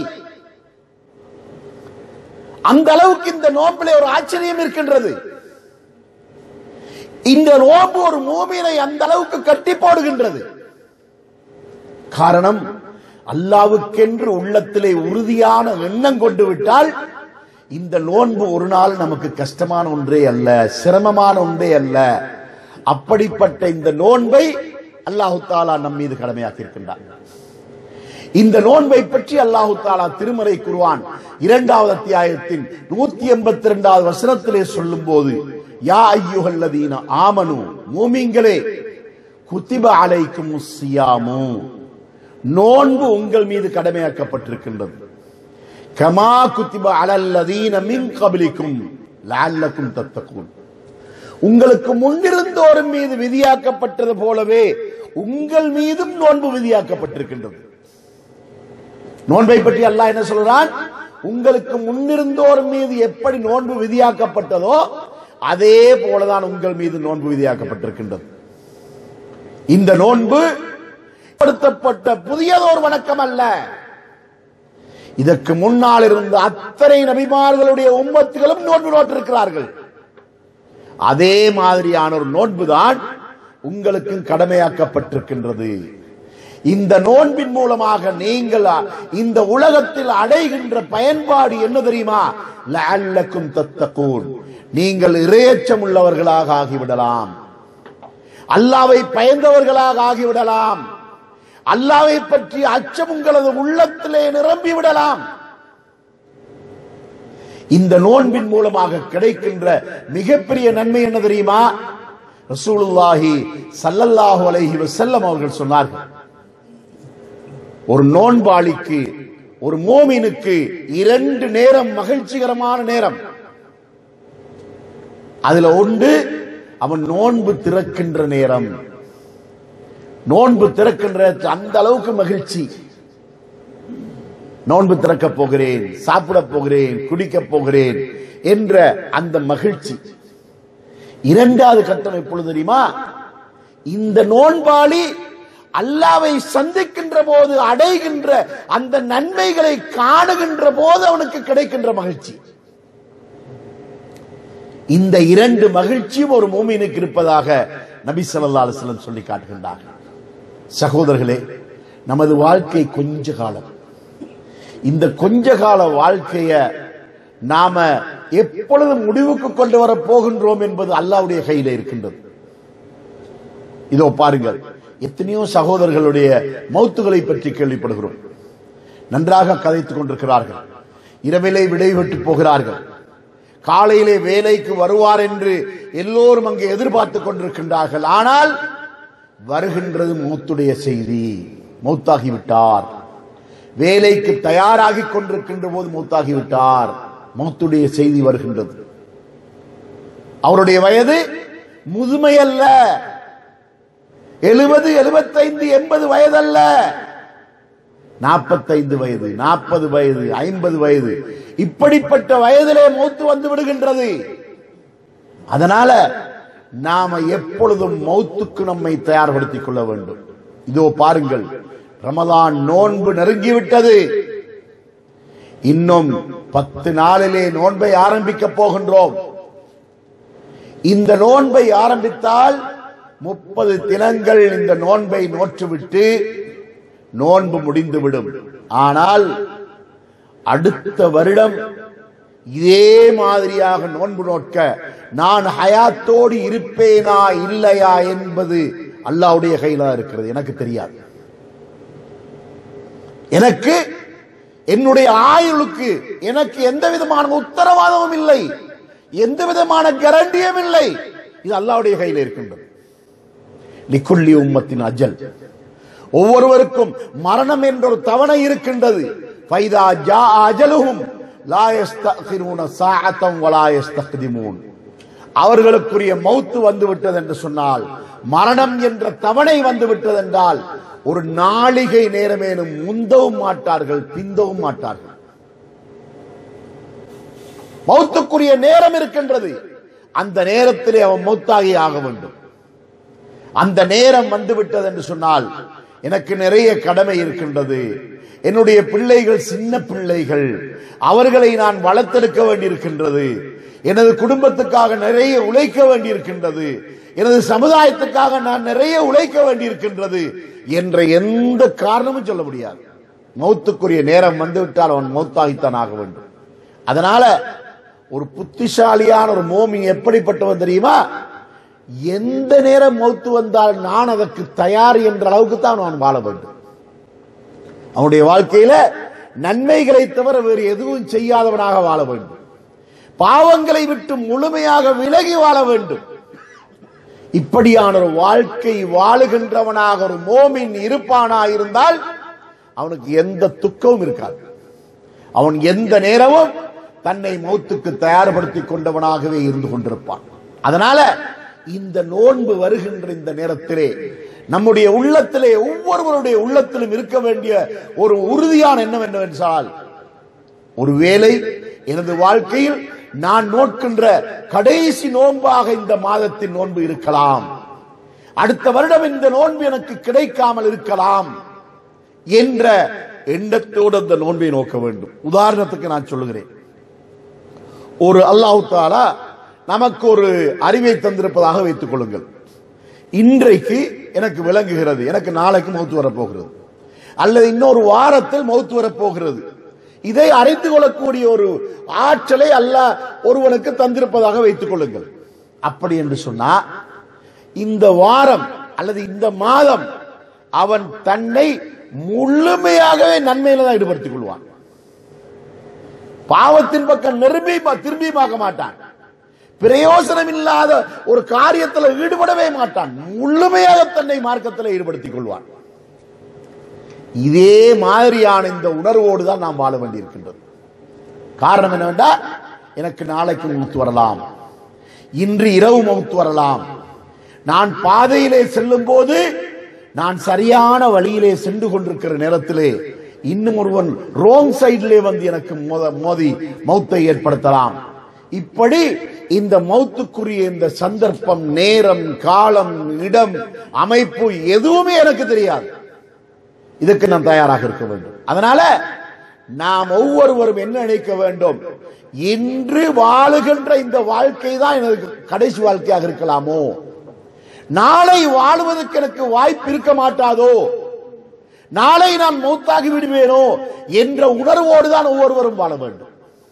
அந்த அளவுக்கு இந்த நோம்பிலே ஒரு ஆச்சரியம் இருக்கின்றது இந்த நோம்பு ஒரு மூமினை அந்த அளவுக்கு கட்டி போடுகின்றது காரணம் அல்லாவுக்கென்று உள்ளத்திலே உறுதியான எண்ணம் கொண்டு விட்டால் இந்த நோன்பு ஒரு நாள் நமக்கு கஷ்டமான ஒன்றே அல்ல சிரமமான ஒன்றே அல்ல அப்படிப்பட்ட இந்த நோன்பை அல்லாஹு தாலா நம் மீது கடமையாக்கி இருக்கின்றார் இந்த நோன்பை பற்றி அல்லாஹு தாலா திருமறை குருவான் இரண்டாவது அத்தியாயத்தின் நூத்தி எண்பத்தி இரண்டாவது வசனத்திலே சொல்லும் போது யா ஐயுகல்லதீன ஆமனு மூமிங்களே குத்திப அலைக்கும் சியாமு நோன்பு உங்கள் மீது கடமையாக்கப்பட்டிருக்கின்றது கமா குத்திப அலல்லதீன மின் கபிலிக்கும் லஅல்லக்கும் தத்தக்கூன் உங்களுக்கு முன்னிருந்தோரும் மீது விதியாக்கப்பட்டது போலவே உங்கள் மீதும் நோன்பு விதியாக்கப்பட்டிருக்கின்றது நோன்பை பற்றி அல்லாஹ் என்ன சொல்றான் உங்களுக்கு முன்னிருந்தோர் மீது எப்படி நோன்பு விதியாக்கப்பட்டதோ அதே போலதான் உங்கள் மீது நோன்பு விதியாக்கப்பட்டிருக்கின்றது இந்த நோன்பு படுத்தப்பட்ட புதியதோர் வணக்கம் அல்ல இதற்கு முன்னால் இருந்த அத்தனை நபிமார்களுடைய உம்மத்துகளும் நோன்பு நோட்டிருக்கிறார்கள் அதே மாதிரியான ஒரு நோன்பு தான் உங்களுக்கும் கடமையாக்கப்பட்டிருக்கின்றது இந்த நோன்பின் மூலமாக நீங்கள் இந்த உலகத்தில் அடைகின்ற பயன்பாடு என்ன தெரியுமா லஅல்லக்கும் தத்தகூன் நீங்கள் இரையச்சம் உள்ளவர்களாக ஆகிவிடலாம் அல்லாவை பயந்தவர்களாக ஆகிவிடலாம் அல்லாவை பற்றி அச்சம் உங்களது உள்ளத்திலே நிரம்பி விடலாம் இந்த நோன்பின் மூலமாக கிடைக்கின்ற மிகப்பெரிய நன்மை என்ன தெரியுமா ரசூலுல்லாஹி ஸல்லல்லாஹு அலைஹி வஸல்லம் அவர்கள் சொன்னார்கள் ஒரு நோன்பாளிக்கு ஒரு மோமினுக்கு இரண்டு நேரம் மகிழ்ச்சிகரமான நேரம் அதுல ஒன்று அவன் நோன்பு திறக்கின்ற நேரம் நோன்பு திறக்கின்ற அந்த அளவுக்கு மகிழ்ச்சி நோன்பு திறக்க போகிறேன் சாப்பிட போகிறேன் குடிக்க போகிறேன் என்ற அந்த மகிழ்ச்சி இரண்டாவது கட்டம் எப்பொழுது தெரியுமா இந்த நோன்பாளி அல்லாவை சந்திக்கின்ற போது அடைகின்ற அந்த நன்மைகளை காணுகின்ற போது அவனுக்கு கிடைக்கின்ற மகிழ்ச்சி இந்த இரண்டு மகிழ்ச்சியும் ஒரு மூமினுக்கு இருப்பதாக நபி ஸல்லல்லாஹு அலைஹி வஸல்லம் சொல்லி காட்டுகின்றார்கள் சகோதரர்களே நமது வாழ்க்கை கொஞ்ச காலம் இந்த கொஞ்ச கால வாழ்க்கைய நாம எப்பொழுது முடிவுக்கு கொண்டு வர போகின்றோம் என்பது அல்லாவுடைய கையில இருக்கின்றது இதோ பாருங்கள் எத்தனையோ சகோதரர்களுடைய மௌத்துகளை பற்றி கேள்விப்படுகிறோம் நன்றாக கதைத்துக் கொண்டிருக்கிறார்கள் இரவிலே விடைபெற்று போகிறார்கள் காலையிலே வேலைக்கு வருவார் என்று எல்லோரும் அங்கே எதிர்பார்த்துக் கொண்டிருக்கின்றார்கள் ஆனால் வருகின்றது மௌத்துடைய செய்தி மௌத்தாகிவிட்டார் வேலைக்கு தயாராகிக் கொண்டிருக்கின்ற போது மௌத்தாகிவிட்டார் மௌத்துடைய செய்தி வருகின்றது அவருடைய வயது முதுமை அல்ல எழுபது எழுபத்தைந்து எண்பது வயதல்ல நாற்பத்தைந்து வயது நாற்பது வயது ஐம்பது வயது இப்படிப்பட்ட வயதிலே மௌத்து வந்து விடுகின்றது அதனால நாம எப்பொழுதும் மௌத்துக்கு நம்மை தயார்படுத்திக் கொள்ள வேண்டும் இதோ பாருங்கள் ரமதான் நோன்பு நெருங்கிவிட்டது இன்னும் பத்து நாளிலே நோன்பை ஆரம்பிக்க போகின்றோம் இந்த நோன்பை ஆரம்பித்தால் முப்பது தினங்கள் இந்த நோன்பை நோற்றுவிட்டு நோன்பு முடிந்துவிடும் ஆனால் அடுத்த வருடம் இதே மாதிரியாக நோன்பு நோட்க நான் ஹயாத்தோடு இருப்பேனா இல்லையா என்பது அல்லாவுடைய கையில தான் இருக்கிறது எனக்கு தெரியாது எனக்கு என்னுடைய ஆயுளுக்கு எனக்கு எந்த விதமான உத்தரவாதமும் இல்லை எந்த விதமான கேரண்டியும் இல்லை இது அல்லாவுடைய கையில் இருக்கின்றது லிக்குள்ளி உம்மத்தின் அஜல் ஒவ்வொருவருக்கும் மரணம் என்ற ஒரு தவணை இருக்கின்றது ஃபைதா ஜா அஜலுஹும் லா யஸ்தகிரூன சாஅத்தம் வலா யஸ்தக்திமூன் அவர்களுக்குரிய மௌத்து வந்து விட்டது என்று சொன்னால் மரணம் என்ற தவணை வந்து விட்டது என்றால் ஒரு நாளிகை நேரமேனும் முந்தவும் மாட்டார்கள் பிந்தவும் மாட்டார்கள் மௌத்துக்குரிய நேரம் இருக்கின்றது அந்த நேரத்திலே அவன் மௌத்தாகி ஆக வேண்டும் அந்த நேரம் வந்து விட்டது என்று சொன்னால் எனக்கு நிறைய கடமை இருக்கின்றது என்னுடைய பிள்ளைகள் சின்ன பிள்ளைகள் அவர்களை நான் வளர்த்தெடுக்க வேண்டியிருக்கின்றது எனது குடும்பத்துக்காக நிறைய உழைக்க வேண்டியிருக்கின்றது எனது சமுதாயத்துக்காக நான் நிறைய உழைக்க வேண்டியிருக்கின்றது என்ற எந்த காரணமும் சொல்ல முடியாது மௌத்துக்குரிய நேரம் வந்துவிட்டால் அவன் மௌத்தாகித்தான் ஆக வேண்டும் அதனால ஒரு புத்திசாலியான ஒரு மோமி எப்படிப்பட்டவன் தெரியுமா எந்த நேரம் மௌத்து வந்தால் நான் அதற்கு தயார் என்ற அளவுக்கு தான் அவன் வாழ வேண்டும் அவனுடைய வாழ்க்கையில நன்மைகளை தவிர வேறு எதுவும் செய்யாதவனாக வாழ வேண்டும் பாவங்களை விட்டு முழுமையாக விலகி வாழ வேண்டும் இப்படியான ஒரு வாழ்க்கை வாழுகின்றவனாக ஒரு மோமின் இருப்பானா இருந்தால் அவனுக்கு எந்த துக்கமும் இருக்காது அவன் எந்த நேரமும் தன்னை மௌத்துக்கு தயார்படுத்திக் கொண்டவனாகவே இருந்து கொண்டிருப்பான் அதனால இந்த நோன்பு வருகின்ற இந்த நேரத்திலே நம்முடைய உள்ளத்திலே ஒவ்வொருவருடைய உள்ளத்திலும் இருக்க வேண்டிய ஒரு உறுதியான எண்ணம் என்னவென்றால் ஒருவேளை எனது வாழ்க்கையில் நான் நோட்கின்ற கடைசி நோன்பாக இந்த மாதத்தின் நோன்பு இருக்கலாம் அடுத்த வருடம் இந்த நோன்பு எனக்கு கிடைக்காமல் இருக்கலாம் என்ற எண்ணத்தோடு அந்த நோன்பை நோக்க வேண்டும் உதாரணத்துக்கு நான் சொல்லுகிறேன் ஒரு அல்லாஹ் தாலா நமக்கு ஒரு அறிவை தந்திருப்பதாக வைத்துக் கொள்ளுங்கள் இன்றைக்கு எனக்கு விளங்குகிறது எனக்கு நாளைக்கு மௌத்து வரப்போகிறது அல்லது இன்னொரு வாரத்தில் மௌத்து வரப்போகிறது இதை அறிந்து கொள்ளக்கூடிய ஒரு ஆற்றலை அல்லாஹ் ஒருவனுக்கு தந்திருப்பதாக வைத்துக் கொள்ளுங்கள் அப்படி என்று சொன்னா இந்த வாரம் அல்லது இந்த மாதம் அவன் தன்னை முழுமையாகவே நன்மையில தான் ஈடுபடுத்திக் கொள்வான் பாவத்தின் பக்கம் நிரும்பி திரும்பி பார்க்க மாட்டான் பிரயோசனம் இல்லாத ஒரு காரியத்தில் ஈடுபடவே மாட்டான் முழுமையாக தன்னை மார்க்கத்தில் ஈடுபடுத்திக் கொள்வான் இதே மாதிரியான இந்த உணர்வோடு தான் நாம் வாழ வேண்டியிருக்கின்றது காரணம் என்னவென்றால் எனக்கு நாளைக்கு மௌத்து வரலாம் இன்று இரவு மௌத்து வரலாம் நான் பாதையிலே செல்லும் போது நான் சரியான வழியிலே சென்று கொண்டிருக்கிற நேரத்திலே இன்னும் ஒருவன் ரோங் சைடிலே வந்து எனக்கு மோத- மோதி மௌத்தை ஏற்படுத்தலாம் இப்படி இந்த மௌத்துக்குரிய இந்த சந்தர்ப்பம் நேரம் காலம் இடம் அமைப்பு எதுவுமே எனக்கு தெரியாது இதுக்கு நான் தயாராக இருக்க வேண்டும் அதனால நாம் ஒவ்வொருவரும் என்ன நினைக்க வேண்டும் இன்று வாழுகின்ற இந்த வாழ்க்கை தான் எனக்கு கடைசி வாழ்க்கையாக இருக்கலாமோ நாளை வாழுவதற்கு எனக்கு வாய்ப்பு இருக்க மாட்டாதோ நாளை நான் மௌத்தாகி விடுவேனோ என்ற உணர்வோடு தான் ஒவ்வொருவரும் வாழ வேண்டும்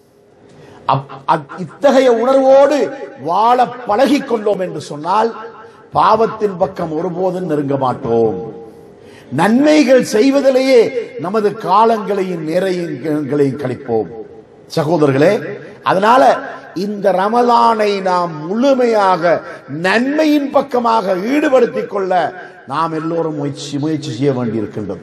அப்- அத்- இத்தகைய உணர்வோடு வாழ பழகிக் கொண்டோம் என்று சொன்னால் பாவத்தின் பக்கம் ஒருபோதும் நெருங்க மாட்டோம் நன்மைகள் செய்வதிலேயே நமது காலங்களையும் நேரங்களையும் கழிப்போம் சகோதரர்களே அதனால இந்த ரமலானை நாம் முழுமையாக நன்மையின் பக்கமாக ஈடுபடுத்திக் கொள்ள நாம் எல்லோரும் முயற்சி முயற்சி செய்ய வேண்டியிருக்கின்றது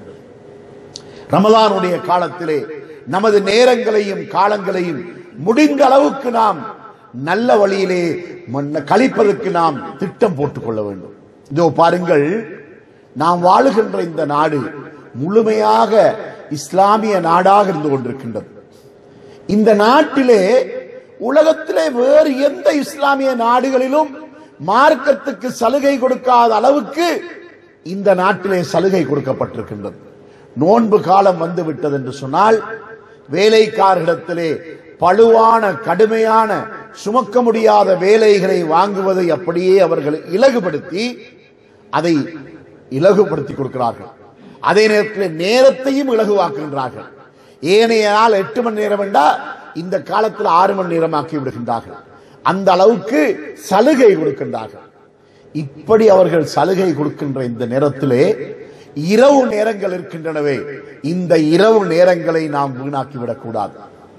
ரமலானுடைய காலத்திலே நமது நேரங்களையும் காலங்களையும் முடிந்த அளவுக்கு நாம் நல்ல வழியிலே மன்ன- கழிப்பதற்கு நாம் திட்டம் போட்டுக் கொள்ள வேண்டும் இதோ பாருங்கள் நாம் வாழுகின்ற இந்த நாடு முழுமையாக இஸ்லாமிய நாடாக இருந்து கொண்டிருக்கின்றது இந்த நாட்டிலே உலகத்திலே வேறு எந்த இஸ்லாமிய நாடுகளிலும் மார்க்கத்துக்கு சலுகை கொடுக்காத அளவுக்கு இந்த நாட்டிலே சலுகை கொடுக்கப்பட்டிருக்கின்றது நோன்பு காலம் வந்து விட்டது என்று சொன்னால் வேலைக்காரர்களிடத்திலே பழுவான கடுமையான சுமக்க முடியாத வேலைகளை வாங்குவதை அப்படியே அவர்கள் இலகுபடுத்தி அதை இலகுபடுத்தி கொடுக்கிறார்கள் அதே நேரத்தில் நேரத்தையும் இலகுவாக்குகின்றார்கள் ஏனைய நாள் எட்டு மணி நேரம் என்றா இந்த காலத்தில் ஆறு மணி நேரமாக்கி விடுகின்றார்கள் அந்த அளவுக்கு சலுகை கொடுக்கின்றார்கள் இப்படி அவர்கள் சலுகை கொடுக்கின்ற இந்த நேரத்திலே இரவு நேரங்கள் இருக்கின்றனவே இந்த இரவு நேரங்களை நாம் வீணாக்கி விடக்கூடாது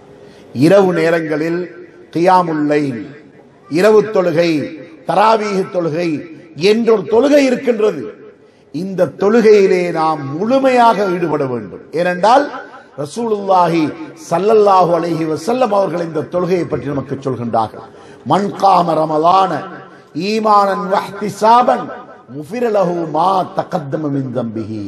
இரவு நேரங்களில் கியாமுல்லை இரவு தொழுகை தராவீக தொழுகை என்றொரு தொழுகை இருக்கின்றது இந்த தொழுகையிலே நாம் முழுமையாக ஈடுபட வேண்டும் ஏனென்றால் ரசூலுல்லாஹி ஸல்லல்லாஹு அலைஹி வஸல்லம் அவர்கள் இந்த தொழுகையை பற்றி நமக்கு சொல்கின்றார்கள் மன் காம ரமலான ஈமானன் வஹ்திசாபன் முஃபிர லஹு மா தகத்தம மின் தம்பிஹி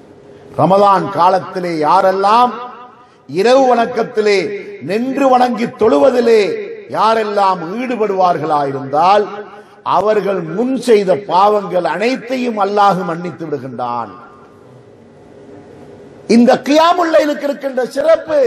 ரமலான் காலத்திலே யாரெல்லாம் இரவு வணக்கத்திலே நின்று வணங்கி தொழுவதிலே யாரெல்லாம் ஈடுபடுவார்களாயிருந்தால் அவர்கள் முன் செய்த பாவங்கள் அனைத்தையும் அல்லாஹ் மன்னித்து விடுகின்றான் இந்த கியாமுல்லைலுக்கு இருக்கின்ற சிறப்பு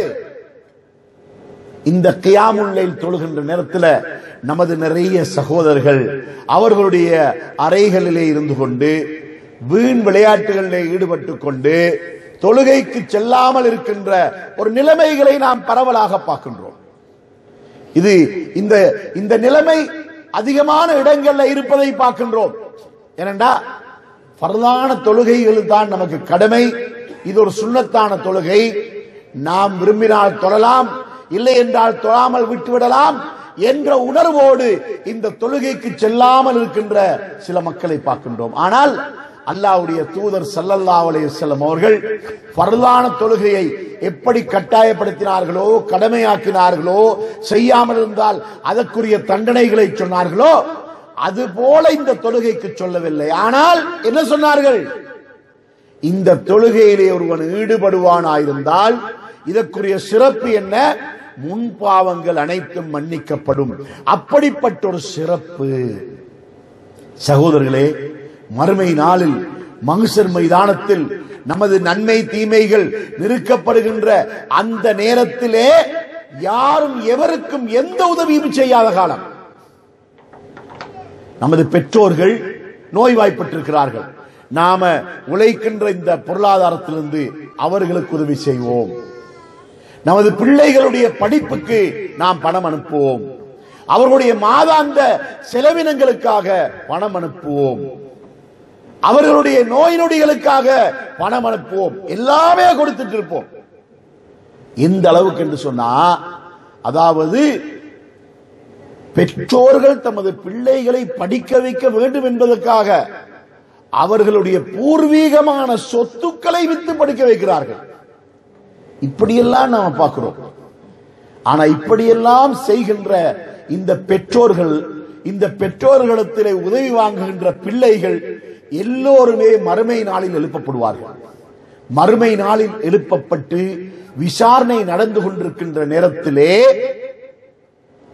இந்த கியாமுல்லைல் தொழுகின்ற நேரத்தில் நமது நிறைய சகோதரர்கள் அவர்களுடைய அறைகளிலே இருந்து கொண்டு வீண் விளையாட்டுகளிலே ஈடுபட்டுக் கொண்டு தொழுகைக்கு செல்லாமல் இருக்கின்ற ஒரு நிலைமைகளை நாம் பரவலாக பார்க்கின்றோம் இது இந்த இந்த நிலைமை அதிகமான இடங்கள்ல இருப்பதை பார்க்கின்றோம் ஏனென்றா பரதான தொழுகைகள் தான் நமக்கு கடமை இது ஒரு சுண்ணத்தான தொழுகை நாம் விரும்பினால் தொழலாம் இல்லை என்றால் தொழாமல் விட்டுவிடலாம் என்ற உணர்வோடு இந்த தொழுகைக்கு செல்லாமல் இருக்கின்ற சில மக்களை பார்க்கின்றோம் ஆனால் அல்லாஹ்வுடைய தூதர் ஸல்லல்லாஹு அலைஹி வஸல்லம் அவர்கள் பரதான தொழுகையை எப்படி கட்டாயப்படுத்தினார்களோ கடமையாக்கினார்களோ செய்யாமல் இருந்தால் அதற்குரிய தண்டனைகளை சொன்னார்களோ அது போல இந்த தொழுகைக்கு சொல்லவில்லை ஆனால் என்ன சொன்னார்கள் இந்த தொழுகையிலே ஒருவன் ஈடுபடுவானாயிருந்தால் இதற்குரிய சிறப்பு என்ன முன்பாவங்கள் அனைத்தும் மன்னிக்கப்படும் அப்படிப்பட்ட ஒரு சிறப்பு சகோதரர்களே மறுமை நாளில் மகுசர் மைதானத்தில் நமது நன்மை தீமைகள் நிறுக்கப்படுகின்ற அந்த நேரத்திலே யாரும் எவருக்கும் எந்த உதவியும் செய்யாத காலம் நமது பெற்றோர்கள் நோய்வாய்ப்பட்டிருக்கிறார்கள் நாம உழைக்கின்ற இந்த பொருளாதாரத்திலிருந்து அவர்களுக்கு உதவி செய்வோம் நமது பிள்ளைகளுடைய படிப்புக்கு நாம் பணம் அனுப்புவோம் அவர்களுடைய மாதாந்த செலவினங்களுக்காக பணம் அனுப்புவோம் அவர்களுடைய நோய் நொடிகளுக்காக பணம் அனுப்புவோம் எல்லாமே கொடுத்துட்டு இருப்போம் எந்த அளவுக்கு என்று சொன்னா அதாவது பெற்றோர்கள் தமது பிள்ளைகளை படிக்க வைக்க வேண்டும் என்பதற்காக அவர்களுடைய பூர்வீகமான சொத்துக்களை வித்து படிக்க வைக்கிறார்கள் இப்படியெல்லாம் நாம பார்க்கிறோம் ஆனா இப்படியெல்லாம் செய்கின்ற இந்த பெற்றோர்கள் இந்த பெற்றோர்களிடத்திலே உதவி வாங்குகின்ற பிள்ளைகள் எல்லோருமே மறுமை நாளில் எழுப்பப்படுவார்கள் மறுமை நாளில் எழுப்பப்பட்டு விசாரணை நடந்து கொண்டிருக்கின்ற நேரத்திலே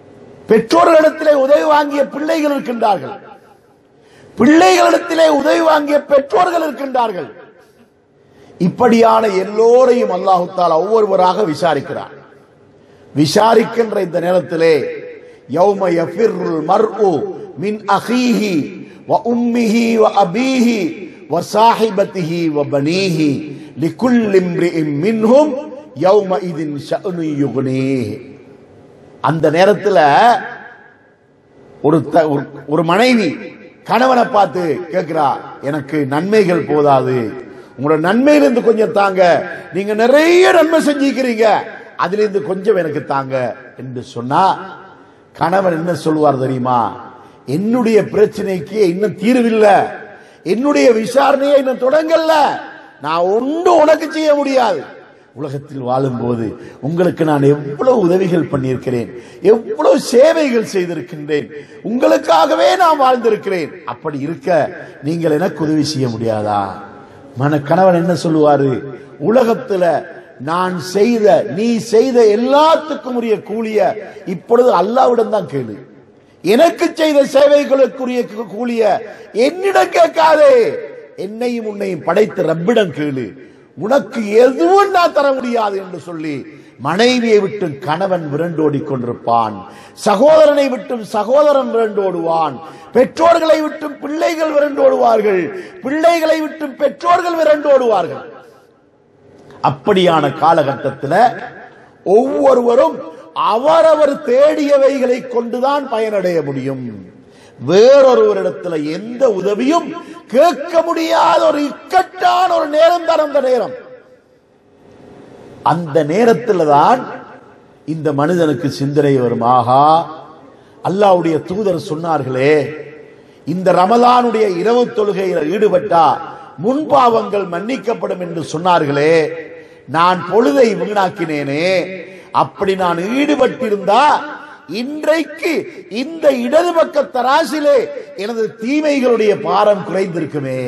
பெற்றோர்களிடத்திலே உதவி வாங்கிய பிள்ளைகள் இருக்கின்றார்கள் பிள்ளைகளிடத்திலே உதவி வாங்கிய பெற்றோர்கள் இருக்கின்றார்கள் இப்படியான எல்லோரையும் அல்லாஹு தாலா ஒவ்வொருவராக விசாரிக்கிறார் விசாரிக்கின்ற இந்த நேரத்திலே யௌம யஃபிர்ருல் மர்உ மின் அஹீஹி வ உம்மிஹி வ அபீஹி வ சாஹிபத்திஹி வ பனீஹி லிகுல்லி இம்ரிஇம் மின்ஹும் யௌம இதின் ஷஅனு யுக்னீஹ் அந்த நேரத்துல ஒரு த- ஒரு- ஒரு மனைவி கணவனை பார்த்து கேட்கிறா எனக்கு நன்மைகள் போதாது உங்களோட நன்மையிலிருந்து கொஞ்சம் தாங்க நீங்க நிறைய நன்மை செஞ்சிருக்கிறீங்க அதுல இருந்து கொஞ்சம் எனக்கு தாங்க என்று சொன்னா கணவன் என்ன சொல்வார் தெரியுமா என்னுடைய பிரச்சனைக்கு இன்னும் தீர்வில்லை என்னுடைய விசாரணையை இன்னும் தொடங்கல நான் ஒன்று உனக்கு செய்ய முடியாது உலகத்தில் வாழும்போது உங்களுக்கு நான் எவ்வளவு உதவிகள் பண்ணியிருக்கிறேன் எவ்வளவு சேவைகள் செய்திருக்கின்றேன் உங்களுக்காகவே நான் வாழ்ந்திருக்கிறேன் அப்படி இருக்க நீங்கள் எனக்கு உதவி செய்ய முடியாதா மன கணவன் என்ன சொல்லுவாரு உலகத்துல நான் செய்த நீ செய்த எல்லாத்துக்கும் உரிய கூலிய இப்பொழுது அல்லாவிடம் தான் கேளு எனக்கு செய்த சேவைகளுக்குரிய கூலிய என்னிடம் கேட்காதே என்னையும் உன்னையும் படைத்த ரப்பிடம் கேளு உனக்கு எதுவும் நான் தர முடியாது என்று சொல்லி மனைவியை விட்டு கணவன் விரண்டோடி கொண்டிருப்பான் சகோதரனை விட்டும் சகோதரன் விரண்டோடுவான் பெற்றோர்களை விட்டும் பிள்ளைகள் விரண்டோடுவார்கள் பிள்ளைகளை விட்டும் பெற்றோர்கள் விரண்டோடுவார்கள் அப்படியான காலகட்டத்தில் ஒவ்வொருவரும் அவரவர் தேடியவைகளை கொண்டுதான் பயனடைய முடியும் வேறொருவரிடத்துல எந்த உதவியும் கேட்க முடியாத ஒரு இக்கட்டான ஒரு நேரம் தான் அந்த நேரம் அந்த நேரத்தில் தான் இந்த மனிதனுக்கு சிந்தனை வரும் ஆகா அல்லாவுடைய தூதர் சொன்னார்களே இந்த ரமலானுடைய இரவு தொழுகையில் ஈடுபட்டா முன்பாவங்கள் மன்னிக்கப்படும் என்று சொன்னார்களே நான் பொழுதை வீணாக்கினேனே அப்படி நான் ஈடுபட்டிருந்தா இன்றைக்கு இந்த இடது பக்க தராசிலே எனது தீமைகளுடைய பாரம் குறைந்திருக்குமே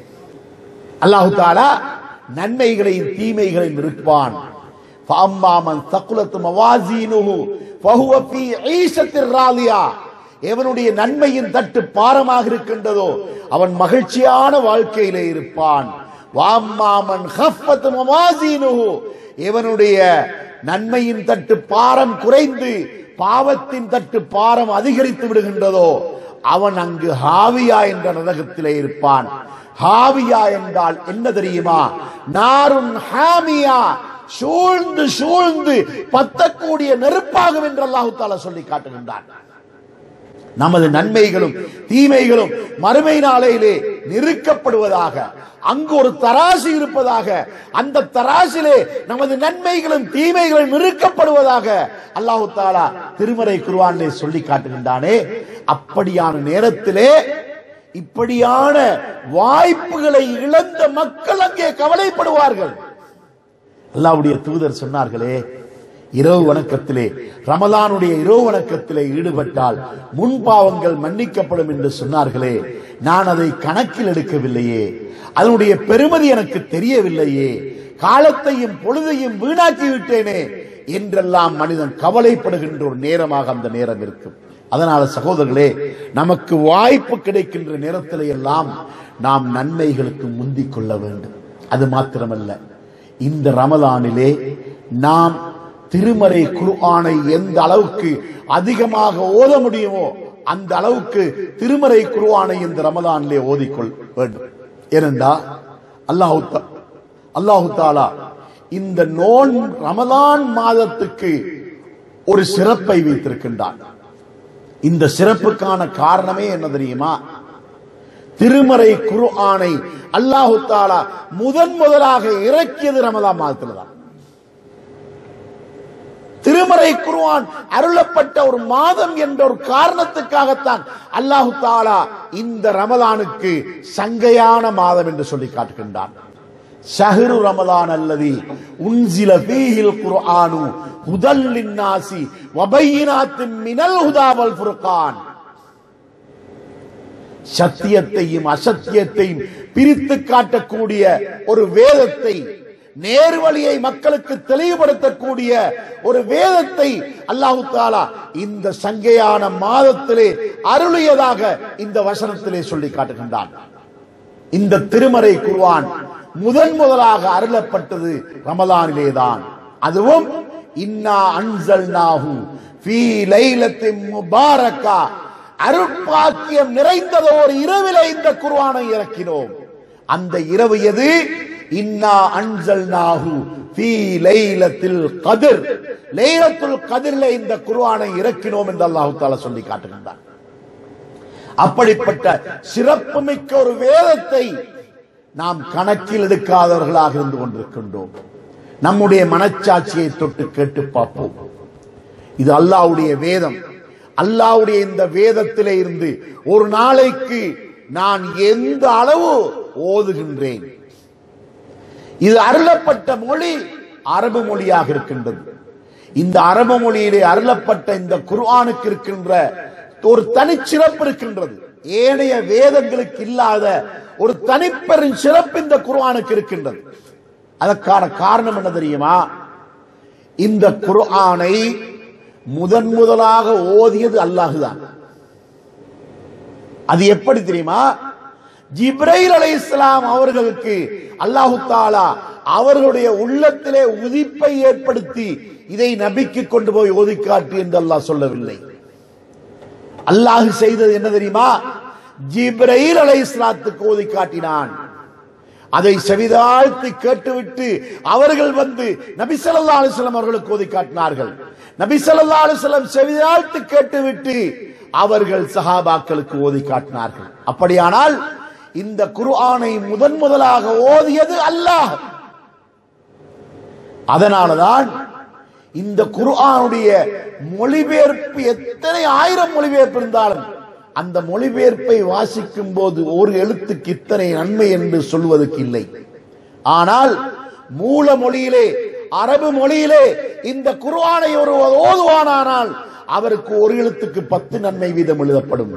அல்லாஹு தாலா நன்மைகளையும் தீமைகளையும் இருப்பான் ஃபாம்மாமன் தக்குலத்து மவாசீனுஹு ஃபஹுவ ஃபீ ஈஷத்திர் ராலியா எவனுடைய நன்மையின் தட்டு பாரமாக இருக்கின்றதோ அவன் மகிழ்ச்சியான வாழ்க்கையிலே இருப்பான் வாம்மாமன் ஹஃபத் மவாசீனுஹு எவனுடைய நன்மையின் தட்டு பாரம் குறைந்து பாவத்தின் தட்டு பாரம் அதிகரித்து விடுகின்றதோ அவன் அங்கு ஹாவியா என்ற நரகத்திலே இருப்பான் ஹாவியா என்றால் என்ன தெரியுமா நாருன் ஹாமியா சூழ்ந்து சூழ்ந்து பத்தக்கூடிய நெருப்பாகும் என்று அல்லாஹு தாலா சொல்லி காட்டுகின்றான் நமது நன்மைகளும் தீமைகளும் மறுமை நாளையிலே நிறுக்கப்படுவதாக அங்கு ஒரு தராசு இருப்பதாக அந்த தராசிலே நமது நன்மைகளும் தீமைகளும் நிறுக்கப்படுவதாக அல்லாஹு தாலா திருமறை குருவானிலே சொல்லி காட்டுகின்றானே அப்படியான நேரத்திலே இப்படியான வாய்ப்புகளை இழந்த மக்கள் அங்கே கவலைப்படுவார்கள் அல்லாவுடைய தூதர் சொன்னார்களே இரவு வணக்கத்திலே ரமலானுடைய இரவு வணக்கத்திலே ஈடுபட்டால் முன்பாவங்கள் மன்னிக்கப்படும் என்று சொன்னார்களே நான் அதை கணக்கில் எடுக்கவில்லையே அதனுடைய பெருமதி எனக்கு தெரியவில்லையே காலத்தையும் பொழுதையும் வீணாக்கி விட்டேனே என்றெல்லாம் மனிதன் கவலைப்படுகின்ற ஒரு நேரமாக அந்த நேரம் இருக்கும் அதனால சகோதரர்களே நமக்கு வாய்ப்பு கிடைக்கின்ற நேரத்திலே எல்லாம் நாம் நன்மைகளுக்கு முந்திக் கொள்ள வேண்டும் அது மாத்திரமல்ல இந்த ரமலானிலே நாம் திருமறை குர்ஆனை எந்த அளவுக்கு அதிகமாக ஓத முடியுமோ அந்த அளவுக்கு திருமறை குர்ஆனை இந்த ரமலானிலே ஓதிக்கொள் வேண்டும் ஏனென்றா அல்லாஹு தா- அல்லாஹு தாலா இந்த நோன் ரமலான் மாதத்துக்கு ஒரு சிறப்பை வைத்திருக்கின்றான் இந்த சிறப்புக்கான காரணமே என்ன தெரியுமா திருமறை குர்ஆனை அல்லாஹு தாலா முதன் முதலாக இறக்கியது ரமலான் மாதத்துல தான் திருமறை குர்ஆன் அருளப்பட்ட ஒரு மாதம் என்ற ஒரு காரணத்துக்காகத்தான் அல்லாஹு தாலா இந்த ரமலானுக்கு சங்கையான மாதம் என்று சொல்லி காட்டுகின்றான் ஷஹ்ரு ரமலான் அல்லதி உன்சில ஃபீஹில் குர்ஆனு ஹுதல் லின்னாசி வபையினாத்தின் மினல் ஹுதா வல் ஃபுர்கான் சத்தியத்தையும் அசத்தியத்தையும் பிரித்து காட்டக்கூடிய ஒரு வேதத்தை நேர்வழியை மக்களுக்கு தெளிவுபடுத்தக்கூடிய ஒரு வேதத்தை அல்லாஹு தாலா இந்த சங்கையான மாதத்திலே அருளியதாக இந்த வசனத்திலே சொல்லி காட்டுகின்றான் இந்த திருமறை குர்ஆன் முதன் முதலாக அருளப்பட்டது ரமலானிலேதான் அதுவும் இன்னா அன்சல்நாஹு ஃபீ லைலத்தின் முபாரக்கா அருட்பாக்கியம் நிறைந்ததோர் இரவிலே இந்த குர்ஆனை இறக்கினோம் அந்த இரவு எது இன்னா அன்சல்நாஹு ஃபீ லைலத்தில் கதிர் லைலத்துல் கதிரிலே இந்த குர்ஆனை இறக்கினோம் என்று அல்லாஹ் தஆலா சொல்லி காட்டுகின்றார் அப்படிப்பட்ட சிறப்புமிக்க ஒரு வேதத்தை நாம் கணக்கில் எடுக்காதவர்களாக இருந்து கொண்டிருக்கின்றோம் நம்முடைய மனச்சாட்சியை தொட்டு கேட்டு பார்ப்போம் இது அல்லாஹ்வுடைய வேதம் அல்லாஹ்வுடைய இந்த வேதத்திலே இருந்து ஒரு நாளைக்கு நான் எந்த அளவு ஓதுகின்றேன் இது அருளப்பட்ட மொழி அரபு மொழியாக இருக்கின்றது இந்த அரபு மொழியிலே அருளப்பட்ட இந்த குர்ஆனுக்கு இருக்கின்ற ஒரு தனிச்சிறப்பு இருக்கின்றது ஏனைய வேதங்களுக்கு இல்லாத ஒரு தனிப்பெரும் சிறப்பு இந்த குர்ஆனுக்கு இருக்கின்றது அதற்கான காரணம் என்ன தெரியுமா இந்த குர்ஆனை முதன் முதலாக ஓதியது அல்லாஹுதான் அது எப்படி தெரியுமா ஜிப்ரைல் அலை இஸ்லாம் அவர்களுக்கு அல்லாஹு தாலா அவர்களுடைய உள்ளத்திலே உதிப்பை ஏற்படுத்தி இதை நபிக்கு கொண்டு போய் ஓதி காட்டு என்று அல்லாஹ் சொல்லவில்லை அல்லாஹ் செய்தது என்ன தெரியுமா ஜிப்ரைல் அலை இஸ்லாத்துக்கு ஓதி காட்டினான் அதை செவிதாழ்த்தி கேட்டுவிட்டு அவர்கள் வந்து நபி ஸல்லல்லாஹு அலைஹி வஸல்லம் அவர்களுக்கு ஓதி காட்டினார்கள் நபி ஸல்லல்லாஹு அலைஹி வஸல்லம் செவிதாழ்த்தி கேட்டுவிட்டு அவர்கள் சஹாபாக்களுக்கு ஓதி காட்டினார்கள் அப்படியானால் இந்த குர்ஆனை முதன் முதலாக ஓதியது அல்லாஹ் அதனாலதான் இந்த குர்ஆனுடைய மொழிபெயர்ப்பு எத்தனை ஆயிரம் மொழிபெயர்ப்பு இருந்தாலும் அந்த மொழிபெயர்ப்பை வாசிக்கும் போது ஒரு எழுத்துக்கு இத்தனை நன்மை என்று சொல்வதற்கு இல்லை ஆனால் மூல மொழியிலே அரபு மொழியிலே இந்த குர்ஆனை ஒரு ஓதுவானானால் அவருக்கு ஒரு எழுத்துக்கு பத்து நன்மை வீதம் எழுதப்படும்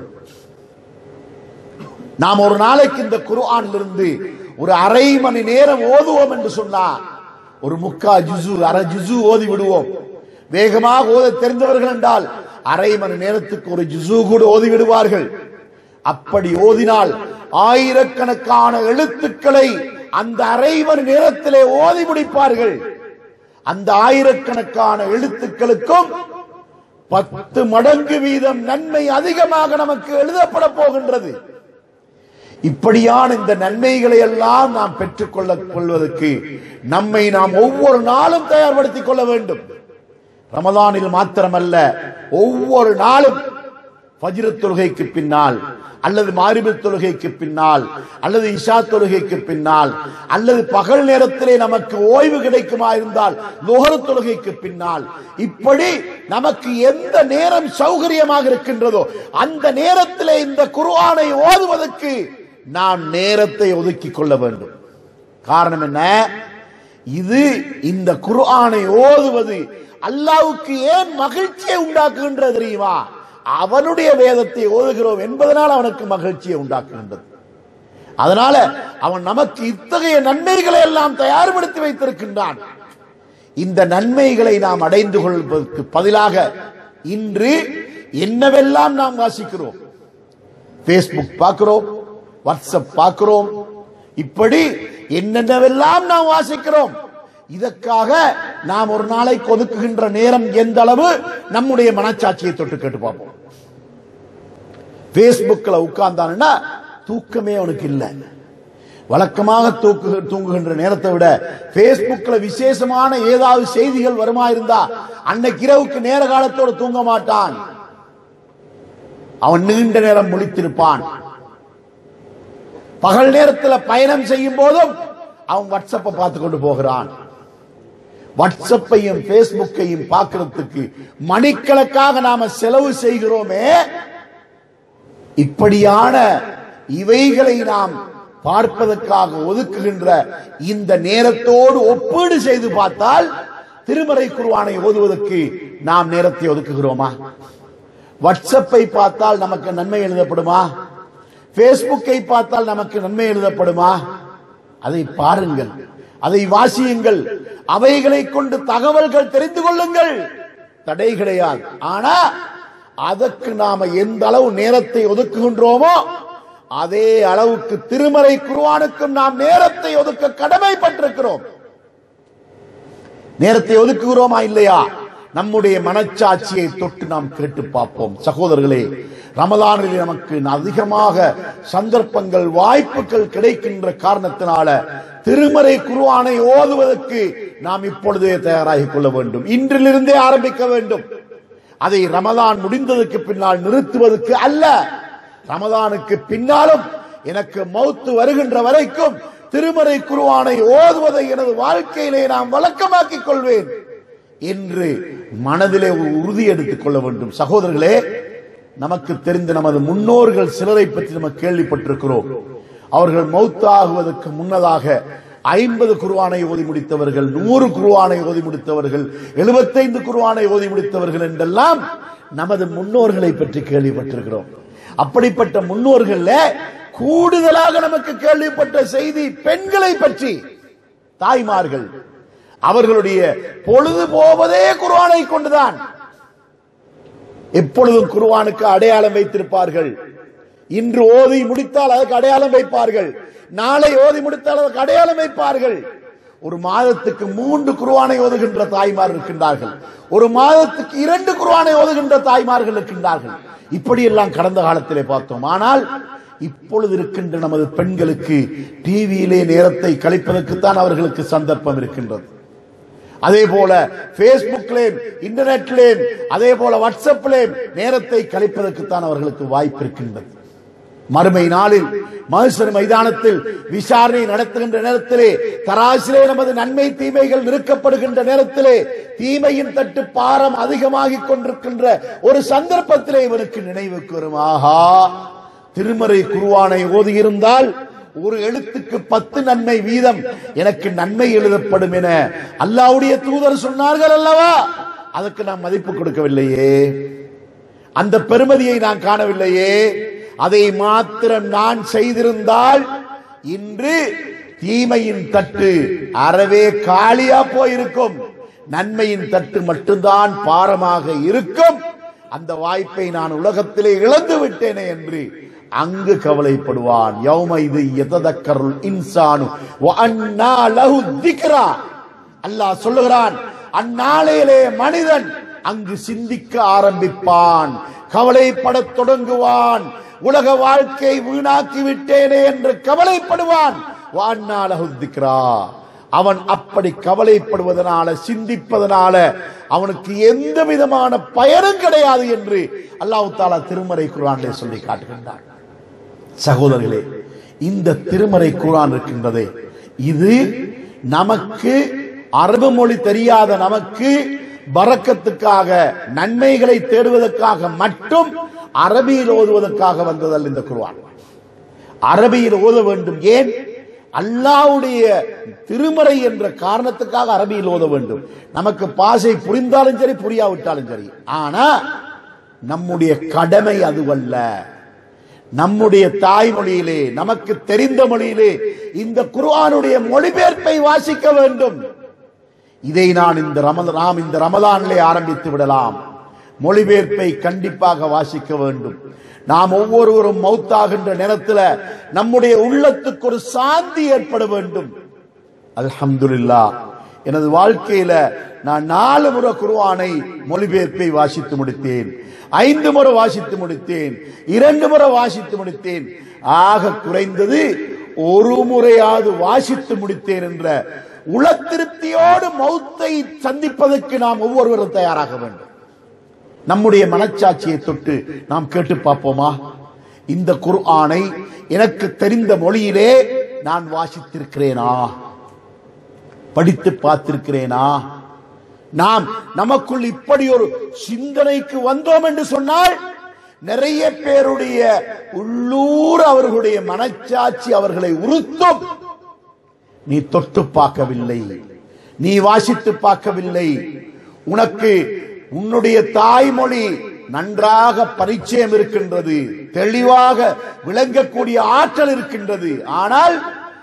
நாம் ஒரு நாளைக்கு இந்த குர்ஆனிலிருந்து ஒரு அரை மணி நேரம் ஓதுவோம் என்று சொன்னார் ஒரு முக்கா ஜுசு அரை ஜுசு ஓதி விடுவோம் வேகமாக ஓத தெரிந்தவர்கள் என்றால் அரை மணி நேரத்துக்கு ஒரு ஜுசு கூட ஓதி விடுவார்கள் அப்படி ஓதினால் ஆயிரக்கணக்கான எழுத்துக்களை அந்த அரை மணி நேரத்திலே ஓதி முடிப்பார்கள் அந்த ஆயிரக்கணக்கான எழுத்துக்களுக்கும் பத்து மடங்கு வீதம் நன்மை அதிகமாக நமக்கு எழுதப்பட போகின்றது இப்படியான இந்த நன்மைகளை எல்லாம் நாம் பெற்றுக்கொள்ள கொள்வதற்கு நம்மை நாம் ஒவ்வொரு நாளும் தயார்படுத்திக் கொள்ள வேண்டும் ரமதானில் மாத்திரமல்ல ஒவ்வொரு நாளும் ஃபஜ்ர் தொழுகைக்கு பின்னால் அல்லது மாரிபு தொழுகைக்கு பின்னால் அல்லது இஷா தொழுகைக்கு பின்னால் அல்லது பகல் நேரத்திலே நமக்கு ஓய்வு கிடைக்குமா இருந்தால் நுகர் தொழுகைக்கு பின்னால் இப்படி நமக்கு எந்த நேரம் சௌகரியமாக இருக்கின்றதோ அந்த நேரத்திலே இந்த குர்ஆனை ஓதுவதற்கு நாம் நேரத்தை ஒதுக்கிக் கொள்ள வேண்டும் காரணம் என்ன இது இந்த குர்ஆனை ஓதுவது அல்லாவுக்கு ஏன் மகிழ்ச்சியை உண்டாக்குகின்றது தெரியுமா அவனுடைய வேதத்தை ஓதுகிறோம் என்பதனால் அவனுக்கு மகிழ்ச்சியை உண்டாக்குகின்றது அதனால அவன் நமக்கு இத்தகைய நன்மைகளை எல்லாம் தயார்படுத்தி வைத்திருக்கின்றான் இந்த நன்மைகளை நாம் அடைந்து கொள்வதற்கு பதிலாக இன்று என்னவெல்லாம் நாம் வாசிக்கிறோம் பேஸ்புக் பார்க்கிறோம் வாட்ஸ்அப் பார்க்கிறோம் இப்படி என்னென்னவெல்லாம் நாம் வாசிக்கிறோம் இதற்காக நாம் ஒரு நாளைக்கு ஒதுக்குகின்ற நேரம் எந்த அளவு நம்முடைய மனச்சாட்சியை தொட்டு கேட்டு பார்ப்போம் பேஸ்புக்ல உட்கார்ந்தான்னா தூக்கமே அவனுக்கு இல்லை வழக்கமாக தூக்கு தூங்குகின்ற நேரத்தை விட பேஸ்புக்ல விசேஷமான ஏதாவது செய்திகள் வருமா இருந்தா அன்னைக்கு இரவுக்கு நேர காலத்தோடு தூங்க மாட்டான் அவன் நீண்ட நேரம் முழித்திருப்பான் பகல் நேரத்தில் பயணம் செய்யும் போதும் அவன் வாட்ஸ்அப்பை பார்த்து கொண்டு போகிறான் வாட்ஸ்அப்பையும் பேஸ்புக்கையும் பார்க்கிறதுக்கு மணிக்கணக்காக நாம செலவு செய்கிறோமே இப்படியான இவைகளை நாம் பார்ப்பதற்காக ஒதுக்குகின்ற இந்த நேரத்தோடு ஒப்பீடு செய்து பார்த்தால் திருமறை குருவானை ஓதுவதற்கு நாம் நேரத்தை ஒதுக்குகிறோமா வாட்ஸ்அப்பை பார்த்தால் நமக்கு நன்மை எழுதப்படுமா பேஸ்புக்கை பார்த்தால் நமக்கு நன்மை எழுதப்படுமா அதை பாருங்கள் அதை வாசியுங்கள் அவைகளை கொண்டு தகவல்கள் தெரிந்து கொள்ளுங்கள் தடை கிடையாது ஆனா அதற்கு நாம எந்த அளவு நேரத்தை ஒதுக்குகின்றோமோ அதே அளவுக்கு திருமறை குருவானுக்கும் நாம் நேரத்தை ஒதுக்க கடமைப்பட்டிருக்கிறோம் நேரத்தை ஒதுக்குகிறோமா இல்லையா நம்முடைய மனச்சாட்சியை தொட்டு நாம் கேட்டு பார்ப்போம் சகோதரர்களே ரமலானில் நமக்கு அதிகமாக சந்தர்ப்பங்கள் வாய்ப்புகள் கிடைக்கின்ற காரணத்தினால திருமறை குருவானை ஓதுவதற்கு நாம் இப்பொழுதே தயாராகிக் கொள்ள வேண்டும் இன்றிலிருந்தே ஆரம்பிக்க வேண்டும் அதை ரமலான் முடிந்ததற்கு பின்னால் நிறுத்துவதற்கு அல்ல ரமலானுக்கு பின்னாலும் எனக்கு மௌத்து வருகின்ற வரைக்கும் திருமறை குருவானை ஓதுவதை எனது வாழ்க்கையிலே நாம் வழக்கமாக்கிக் கொள்வேன் என்று மனதிலே ஒரு உறுதி எடுத்துக் கொள்ள வேண்டும் சகோதரர்களே நமக்கு தெரிந்த நமது முன்னோர்கள் சிலரை பற்றி நம்ம கேள்விப்பட்டிருக்கிறோம் அவர்கள் மௌத்தாகுவதற்கு முன்னதாக ஐம்பது குருவானை ஓதி முடித்தவர்கள் நூறு குருவானை ஓதி முடித்தவர்கள் எழுபத்தைந்து குருவானை ஓதி முடித்தவர்கள் என்றெல்லாம் நமது முன்னோர்களை பற்றி கேள்விப்பட்டிருக்கிறோம் அப்படிப்பட்ட முன்னோர்கள்ல கூடுதலாக நமக்கு கேள்விப்பட்ட செய்தி பெண்களை பற்றி தாய்மார்கள் அவர்களுடைய பொழுது போவதே குர்ஆனை கொண்டுதான் எப்பொழுதும் குர்ஆனுக்கு அடையாளம் வைத்திருப்பார்கள் இன்று ஓதி முடித்தால் அதற்கு அடையாளம் வைப்பார்கள் நாளை ஓதி முடித்தால் அதற்கு அடையாளம் வைப்பார்கள் ஒரு மாதத்துக்கு மூன்று குர்ஆனை ஓதுகின்ற தாய்மார் இருக்கின்றார்கள் ஒரு மாதத்துக்கு இரண்டு குர்ஆனை ஓதுகின்ற தாய்மார்கள் இருக்கின்றார்கள் இப்படியெல்லாம் கடந்த காலத்திலே பார்த்தோம் ஆனால் இப்பொழுது இருக்கின்ற நமது பெண்களுக்கு டிவியிலே நேரத்தை கழிப்பதற்குத்தான் அவர்களுக்கு சந்தர்ப்பம் இருக்கின்றது அதே போல பேஸ்புக்லேயும் இன்டர்நெட்லேயும் அதே போல வாட்ஸ்அப்லேயும் நேரத்தை கழிப்பதற்குத்தான் அவர்களுக்கு வாய்ப்பு இருக்கின்றது மறுமை நாளில் மகசர் மைதானத்தில் விசாரணை நடத்துகின்ற நேரத்திலே தராசிலே நமது நன்மை தீமைகள் நிறுக்கப்படுகின்ற நேரத்திலே தீமையின் தட்டு பாரம் அதிகமாகிக் கொண்டிருக்கின்ற ஒரு சந்தர்ப்பத்திலே இவனுக்கு நினைவுக்கு வரும் ஆஹா திருமறை குருவானை ஓதியிருந்தால் ஒரு எழுத்துக்கு பத்து நன்மை வீதம் எனக்கு நன்மை எழுதப்படும் என அல்லாவுடைய தூதர் சொன்னார்கள் அல்லவா அதுக்கு நான் மதிப்பு கொடுக்கவில்லையே அந்த பெருமதியை நான் காணவில்லையே அதை மாத்திரம் நான் செய்திருந்தால் இன்று தீமையின் தட்டு அறவே காலியா போயிருக்கும் நன்மையின் தட்டு மட்டும்தான் பாரமாக இருக்கும் அந்த வாய்ப்பை நான் உலகத்திலே இழந்து விட்டேனே என்று அங்கு கவலைப்படுவான் யௌம இது எததக்கருள் இன்சானு வ அன்னா லஹு திக்ரா அல்லாஹ் சொல்லுகிறான் அந்நாளையிலே மனிதன் அங்கு சிந்திக்க ஆரம்பிப்பான் கவலைப்படத் தொடங்குவான் உலக வாழ்க்கை வீணாக்கி விட்டேனே என்று கவலைப்படுவான் வான்னா லஹு திக்ரா அவன் அப்படி கவலைப்படுவதனால சிந்திப்பதனால அவனுக்கு எந்த விதமான பயனும் கிடையாது என்று அல்லாஹ் தாலா திருமறை குரானிலே சொல்லி காட்டுகின்றான் சகோதரர்களே இந்த திருமறை குரான் இருக்கின்றதே இது நமக்கு அரபு மொழி தெரியாத நமக்கு பறக்கத்துக்காக நன்மைகளை தேடுவதற்காக மட்டும் அரபியில் ஓதுவதற்காக வந்ததல்ல இந்த குர்ஆன் அரபியில் ஓத வேண்டும் ஏன் அல்லாவுடைய திருமறை என்ற காரணத்துக்காக அரபியில் ஓத வேண்டும் நமக்கு பாஷை புரிந்தாலும் சரி புரியாவிட்டாலும் சரி ஆனா நம்முடைய கடமை அதுவல்ல நம்முடைய தாய்மொழியிலே நமக்கு தெரிந்த மொழியிலே இந்த குர்ஆனுடைய மொழிபெயர்ப்பை வாசிக்க வேண்டும் இதை நான் இந்த ரமத நாம் இந்த ரமலானிலே ஆரம்பித்து விடலாம் மொழிபெயர்ப்பை கண்டிப்பாக வாசிக்க வேண்டும் நாம் ஒவ்வொருவரும் மௌத்தாகின்ற நேரத்தில் நம்முடைய உள்ளத்துக்கு ஒரு சாந்தி ஏற்பட வேண்டும் அல்ஹம்துலில்லா எனது வாழ்க்கையில நான் நாலு முறை குருவானை மொழிபெயர்ப்பை வாசித்து முடித்தேன் ஐந்து முறை வாசித்து முடித்தேன் இரண்டு முறை வாசித்து முடித்தேன் ஆக குறைந்தது ஒரு முறையாவது வாசித்து முடித்தேன் என்ற உள திருப்தியோடு மௌத்தை சந்திப்பதற்கு நாம் ஒவ்வொருவரும் தயாராக வேண்டும் நம்முடைய மனச்சாட்சியை தொட்டு நாம் கேட்டு பார்ப்போமா இந்த குர்ஆனை எனக்கு தெரிந்த மொழியிலே நான் வாசித்திருக்கிறேனா படித்து பார்த்திருக்கிறேனா நாம் நமக்குள் இப்படி ஒரு சிந்தனைக்கு வந்தோம் என்று சொன்னால் நிறைய பேருடைய உள்ளூர் அவர்களுடைய மனச்சாட்சி அவர்களை உறுத்தும் நீ தொட்டு பார்க்கவில்லை நீ வாசித்து பார்க்கவில்லை உனக்கு உன்னுடைய தாய்மொழி நன்றாக பரிச்சயம் இருக்கின்றது தெளிவாக விளங்கக்கூடிய ஆற்றல் இருக்கின்றது ஆனால்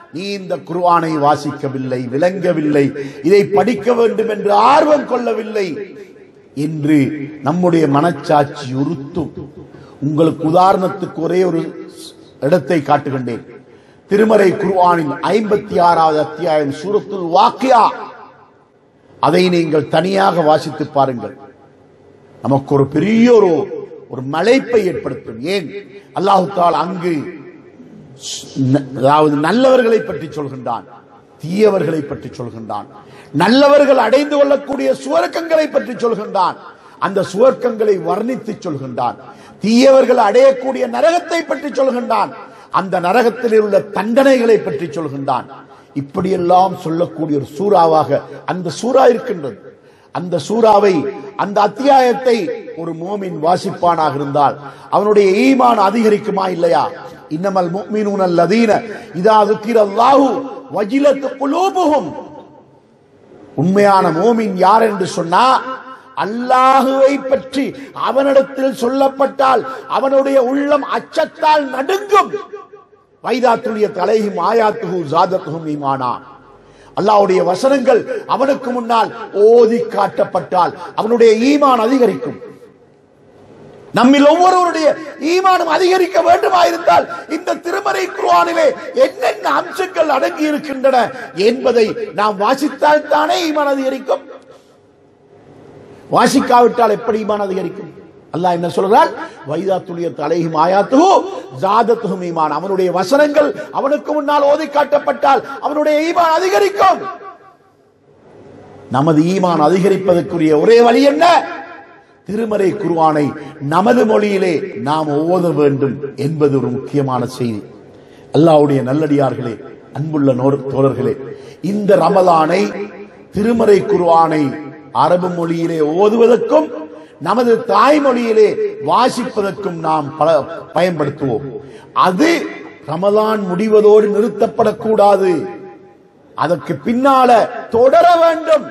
நீ இந்த குர்ஆனை வாசிக்கவில்லை விளங்கவில்லை இதை படிக்க வேண்டும் என்று ஆர்வம் கொள்ளவில்லை என்று நம்முடைய மனச்சாட்சி உறுத்தும் உங்களுக்கு உதாரணத்துக்கு ஒரே ஒரு இடத்தை காட்டுகின்றேன் திருமறை குர்ஆனின் ஐம்பத்தி ஆறாவது அத்தியாயம் சூரத்துல் வாக்கியா அதை நீங்கள் தனியாக வாசித்து பாருங்கள் நமக்கு ஒரு பெரிய ஒரு ஒரு மலைப்பை ஏற்படுத்தும் ஏன் அல்லாஹு தால் அங்கு ந- அதாவது நல்லவர்களை பற்றி சொல்கின்றான் தீயவர்களை பற்றி சொல்கின்றான் நல்லவர்கள் அடைந்து கொள்ளக்கூடிய சுவர்க்கங்களை பற்றி சொல்கின்றான் அந்த சுவர்க்கங்களை வர்ணித்து சொல்கின்றான் தீயவர்கள் அடையக்கூடிய நரகத்தை பற்றி சொல்கின்றான் அந்த நரகத்தில் உள்ள தண்டனைகளை பற்றி சொல்கின்றான் இப்படியெல்லாம் சொல்லக்கூடிய ஒரு சூறாவாக அந்த சூறா இருக்கின்றது அந்த சூறாவை அந்த அத்தியாயத்தை ஒரு மோமின் வாசிப்பானாக இருந்தால் அவனுடைய ஈமான் அதிகரிக்குமா இல்லையா இன்னமல் முஃமினூன அல்லதீன இதா ذكرallahu வஜிலத் குலூபுஹும் உண்மையான மோமின் யார் என்று சொன்னா அல்லாஹுவை பற்றி அவனிடத்தில் சொல்லப்பட்டால் அவனுடைய உள்ளம் அச்சத்தால் நடுங்கும் வைதாத்துடைய தலையும் ஆயாத்துகு ஜாதத்துகும் ஈமானா அல்லாஹ்வுடைய வசனங்கள் அவனுக்கு முன்னால் ஓதி காட்டப்பட்டால் அவனுடைய ஈமான் அதிகரிக்கும் நம்மில் ஒவ்வொருவருடைய ஈமானும் அதிகரிக்க வேண்டுமாயிருந்தால் இந்த திருமறை குர்ஆனிலே என்னென்ன அம்சங்கள் அடங்கி இருக்கின்றன என்பதை நாம் வாசித்தால் தானே ஈமான் அதிகரிக்கும் வாசிக்காவிட்டால் எப்படி ஈமான் அதிகரிக்கும் அல்லாஹ் என்ன சொல்றால் வைதாத்துடைய தலையும் ஆயாத்துஹு ஜாதத்துஹும் ஈமான் அவனுடைய வசனங்கள் அவனுக்கு முன்னால் ஓதி காட்டப்பட்டால் அவனுடைய ஈமான் அதிகரிக்கும் நமது ஈமான் அதிகரிப்பதற்குரிய ஒரே வழி என்ன திருமறை குர்ஆனை நமது மொழியிலே நாம் ஓத வேண்டும் என்பது ஒரு முக்கியமான செய்தி அல்லாஹ்வுடைய நல்லடியார்களே அன்புள்ள நோர்- தோழர்களே இந்த ரமலானை திருமறை குர்ஆனை அரபு மொழியிலே ஓதுவதற்கும் நமது தாய்மொழியிலே வாசிப்பதற்கும் நாம் பல பயன்படுத்துவோம் அது ரமலான் முடிவதோடு நிறுத்தப்படக்கூடாது அதற்கு பின்னால தொடர வேண்டும்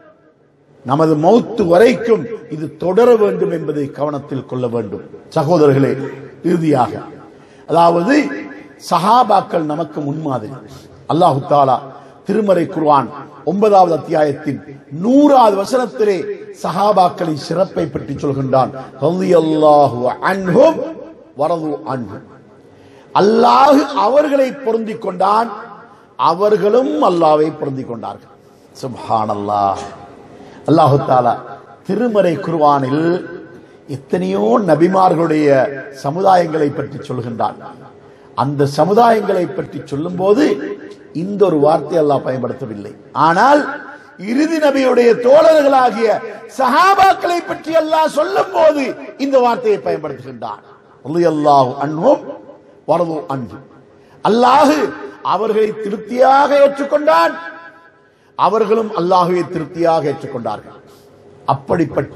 நமது மௌத்து வரைக்கும் இது தொடர வேண்டும் என்பதை கவனத்தில் கொள்ள வேண்டும் சகோதரர்களே இறுதியாக அதாவது சஹாபாக்கள் நமக்கு முன்மாதிரி அல்லாஹு தாலா திருமறை குர்ஆன் ஒன்பதாவது அத்தியாயத்தின் நூறாவது வசனத்திலே சஹாபாக்களின் சிறப்பை பற்றி சொல்கின்றான் ரலியல்லாஹு அன்ஹும் வரது அன்ஹும் அல்லாஹ் அவர்களை பொருந்திக் கொண்டான் அவர்களும் அல்லாவை பொருந்திக் கொண்டார்கள் சுப்ஹானல்லாஹ் அல்லாஹு தாலா திருமறை குர்ஆனில் எத்தனையோ நபிமார்களுடைய சமுதாயங்களை பற்றி சொல்கின்றான் அந்த சமுதாயங்களை பற்றி சொல்லும்போது இந்த ஒரு வார்த்தை அல்லாஹ் பயன்படுத்தவில்லை ஆனால் இறுதி நபியுடைய தோழர்களாகிய சஹாபாக்களை பற்றி அல்லாஹ் சொல்லும் போது இந்த வார்த்தையை பயன்படுத்துகின்றான் ரலியல்லாஹு அன்ஹும் வரது அன்பு அல்லாஹு அவர்களை திருப்தியாக ஏற்றுக்கொண்டான் அவர்களும் அல்லாஹுவை திருப்தியாக ஏற்றுக்கொண்டார்கள் அப்படிப்பட்ட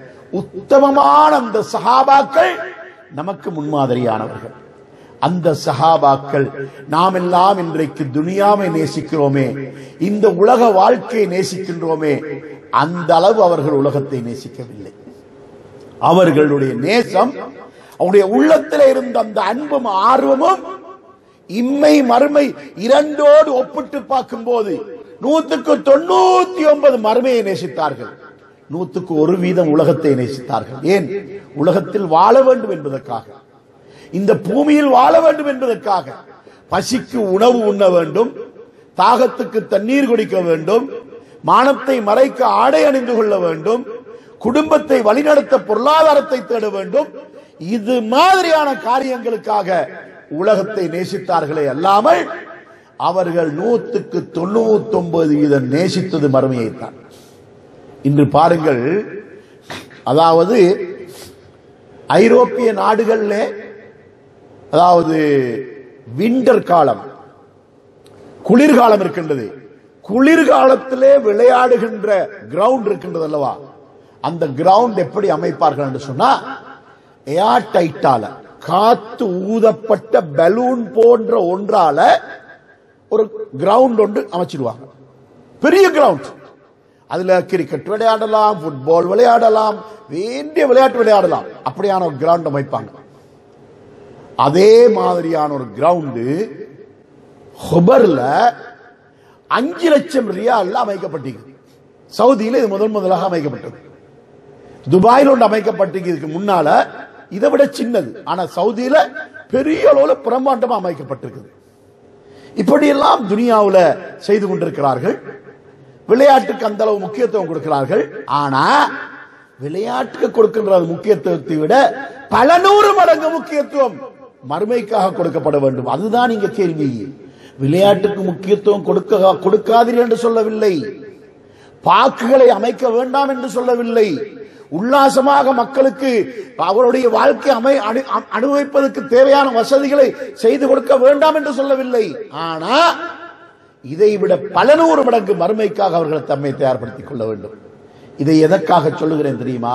உத்தமமான அந்த சஹாபாக்கள் நமக்கு முன்மாதிரியானவர்கள் அந்த சஹாபாக்கள் நாம் எல்லாம் இன்றைக்கு துனியாவை நேசிக்கிறோமே இந்த உலக வாழ்க்கையை நேசிக்கின்றோமே அந்த அளவு அவர்கள் உலகத்தை நேசிக்கவில்லை அவர்களுடைய நேசம் அவருடைய உள்ளத்தில் இருந்த அந்த அன்பும் ஆர்வமும் இம்மை மறுமை இரண்டோடு ஒப்பிட்டு பார்க்கும்போது நூத்துக்கு தொண்ணூத்தி ஒன்பது மறுமையை நேசித்தார்கள் நூத்துக்கு ஒரு வீதம் உலகத்தை நேசித்தார்கள் ஏன் உலகத்தில் வாழ வேண்டும் என்பதற்காக இந்த பூமியில் வாழ வேண்டும் என்பதற்காக பசிக்கு உணவு உண்ண வேண்டும் தாகத்துக்கு தண்ணீர் குடிக்க வேண்டும் மானத்தை மறைக்க ஆடை அணிந்து கொள்ள வேண்டும் குடும்பத்தை வழிநடத்த பொருளாதாரத்தை தேட வேண்டும் இது மாதிரியான காரியங்களுக்காக உலகத்தை நேசித்தார்களே அல்லாமல் அவர்கள் நூத்துக்கு தொண்ணூத்தி ஒன்பது வீதம் நேசித்தது மறுமையைத்தான் இன்று பாருங்கள் அதாவது ஐரோப்பிய நாடுகள்ல அதாவது விண்டர் காலம் குளிர்காலம் இருக்கின்றது குளிர்காலத்திலே விளையாடுகின்ற கிரவுண்ட் இருக்கின்றது அல்லவா அந்த கிரவுண்ட் எப்படி அமைப்பார்கள் என்று சொன்னா ஏர் டைட்டால காத்து ஊதப்பட்ட பலூன் போன்ற ஒன்றால ஒரு கிரவுண்ட் ஒன்று அமைச்சிடுவாங்க பெரிய கிரவுண்ட் அதுல கிரிக்கெட் விளையாடலாம் ஃபுட்பால் விளையாடலாம் வேண்டிய விளையாட்டு விளையாடலாம் அப்படியான ஒரு கிரவுண்ட் அமைப்பாங்க அதே மாதிரியான ஒரு கிரவுண்டு ஹுபர்ல அஞ்சு லட்சம் ரியால்ல அமைக்கப்பட்டிருக்கு சவுதியில இது முதல் முதலாக அமைக்கப்பட்டது துபாயில் ஒன்று அமைக்கப்பட்டிருக்கு இதுக்கு முன்னால இதை விட சின்னது ஆனா சவுதியில பெரிய அளவுல பிரம்மாண்டமா அமைக்கப்பட்டிருக்குது இப்படியெல்லாம் துனியாவுல செய்து கொண்டிருக்கிறார்கள் விளையாட்டுக்கு அந்த அளவு முக்கியத்துவம் கொடுக்கிறார்கள் ஆனா விளையாட்டுக்கு கொடுக்கின்ற முக்கியத்துவத்தை விட பல நூறு மடங்கு முக்கியத்துவம் மறுமைக்காக கொடுக்கப்பட வேண்டும் அதுதான் இங்க கேள்வி விளையாட்டுக்கு முக்கியத்துவம் கொடுக்க கொடுக்காதீர்கள் என்று சொல்லவில்லை பாக்குகளை அமைக்க வேண்டாம் என்று சொல்லவில்லை உல்லாசமாக மக்களுக்கு அவருடைய வாழ்க்கை அமை அனு- அனுபவிப்பதற்கு தேவையான வசதிகளை செய்து கொடுக்க வேண்டாம் என்று சொல்லவில்லை ஆனா இதை விட பல நூறு மடங்கு மறுமைக்காக அவர்கள் தம்மை தயார்படுத்திக் கொள்ள வேண்டும் இதை எதற்காக சொல்லுகிறேன் தெரியுமா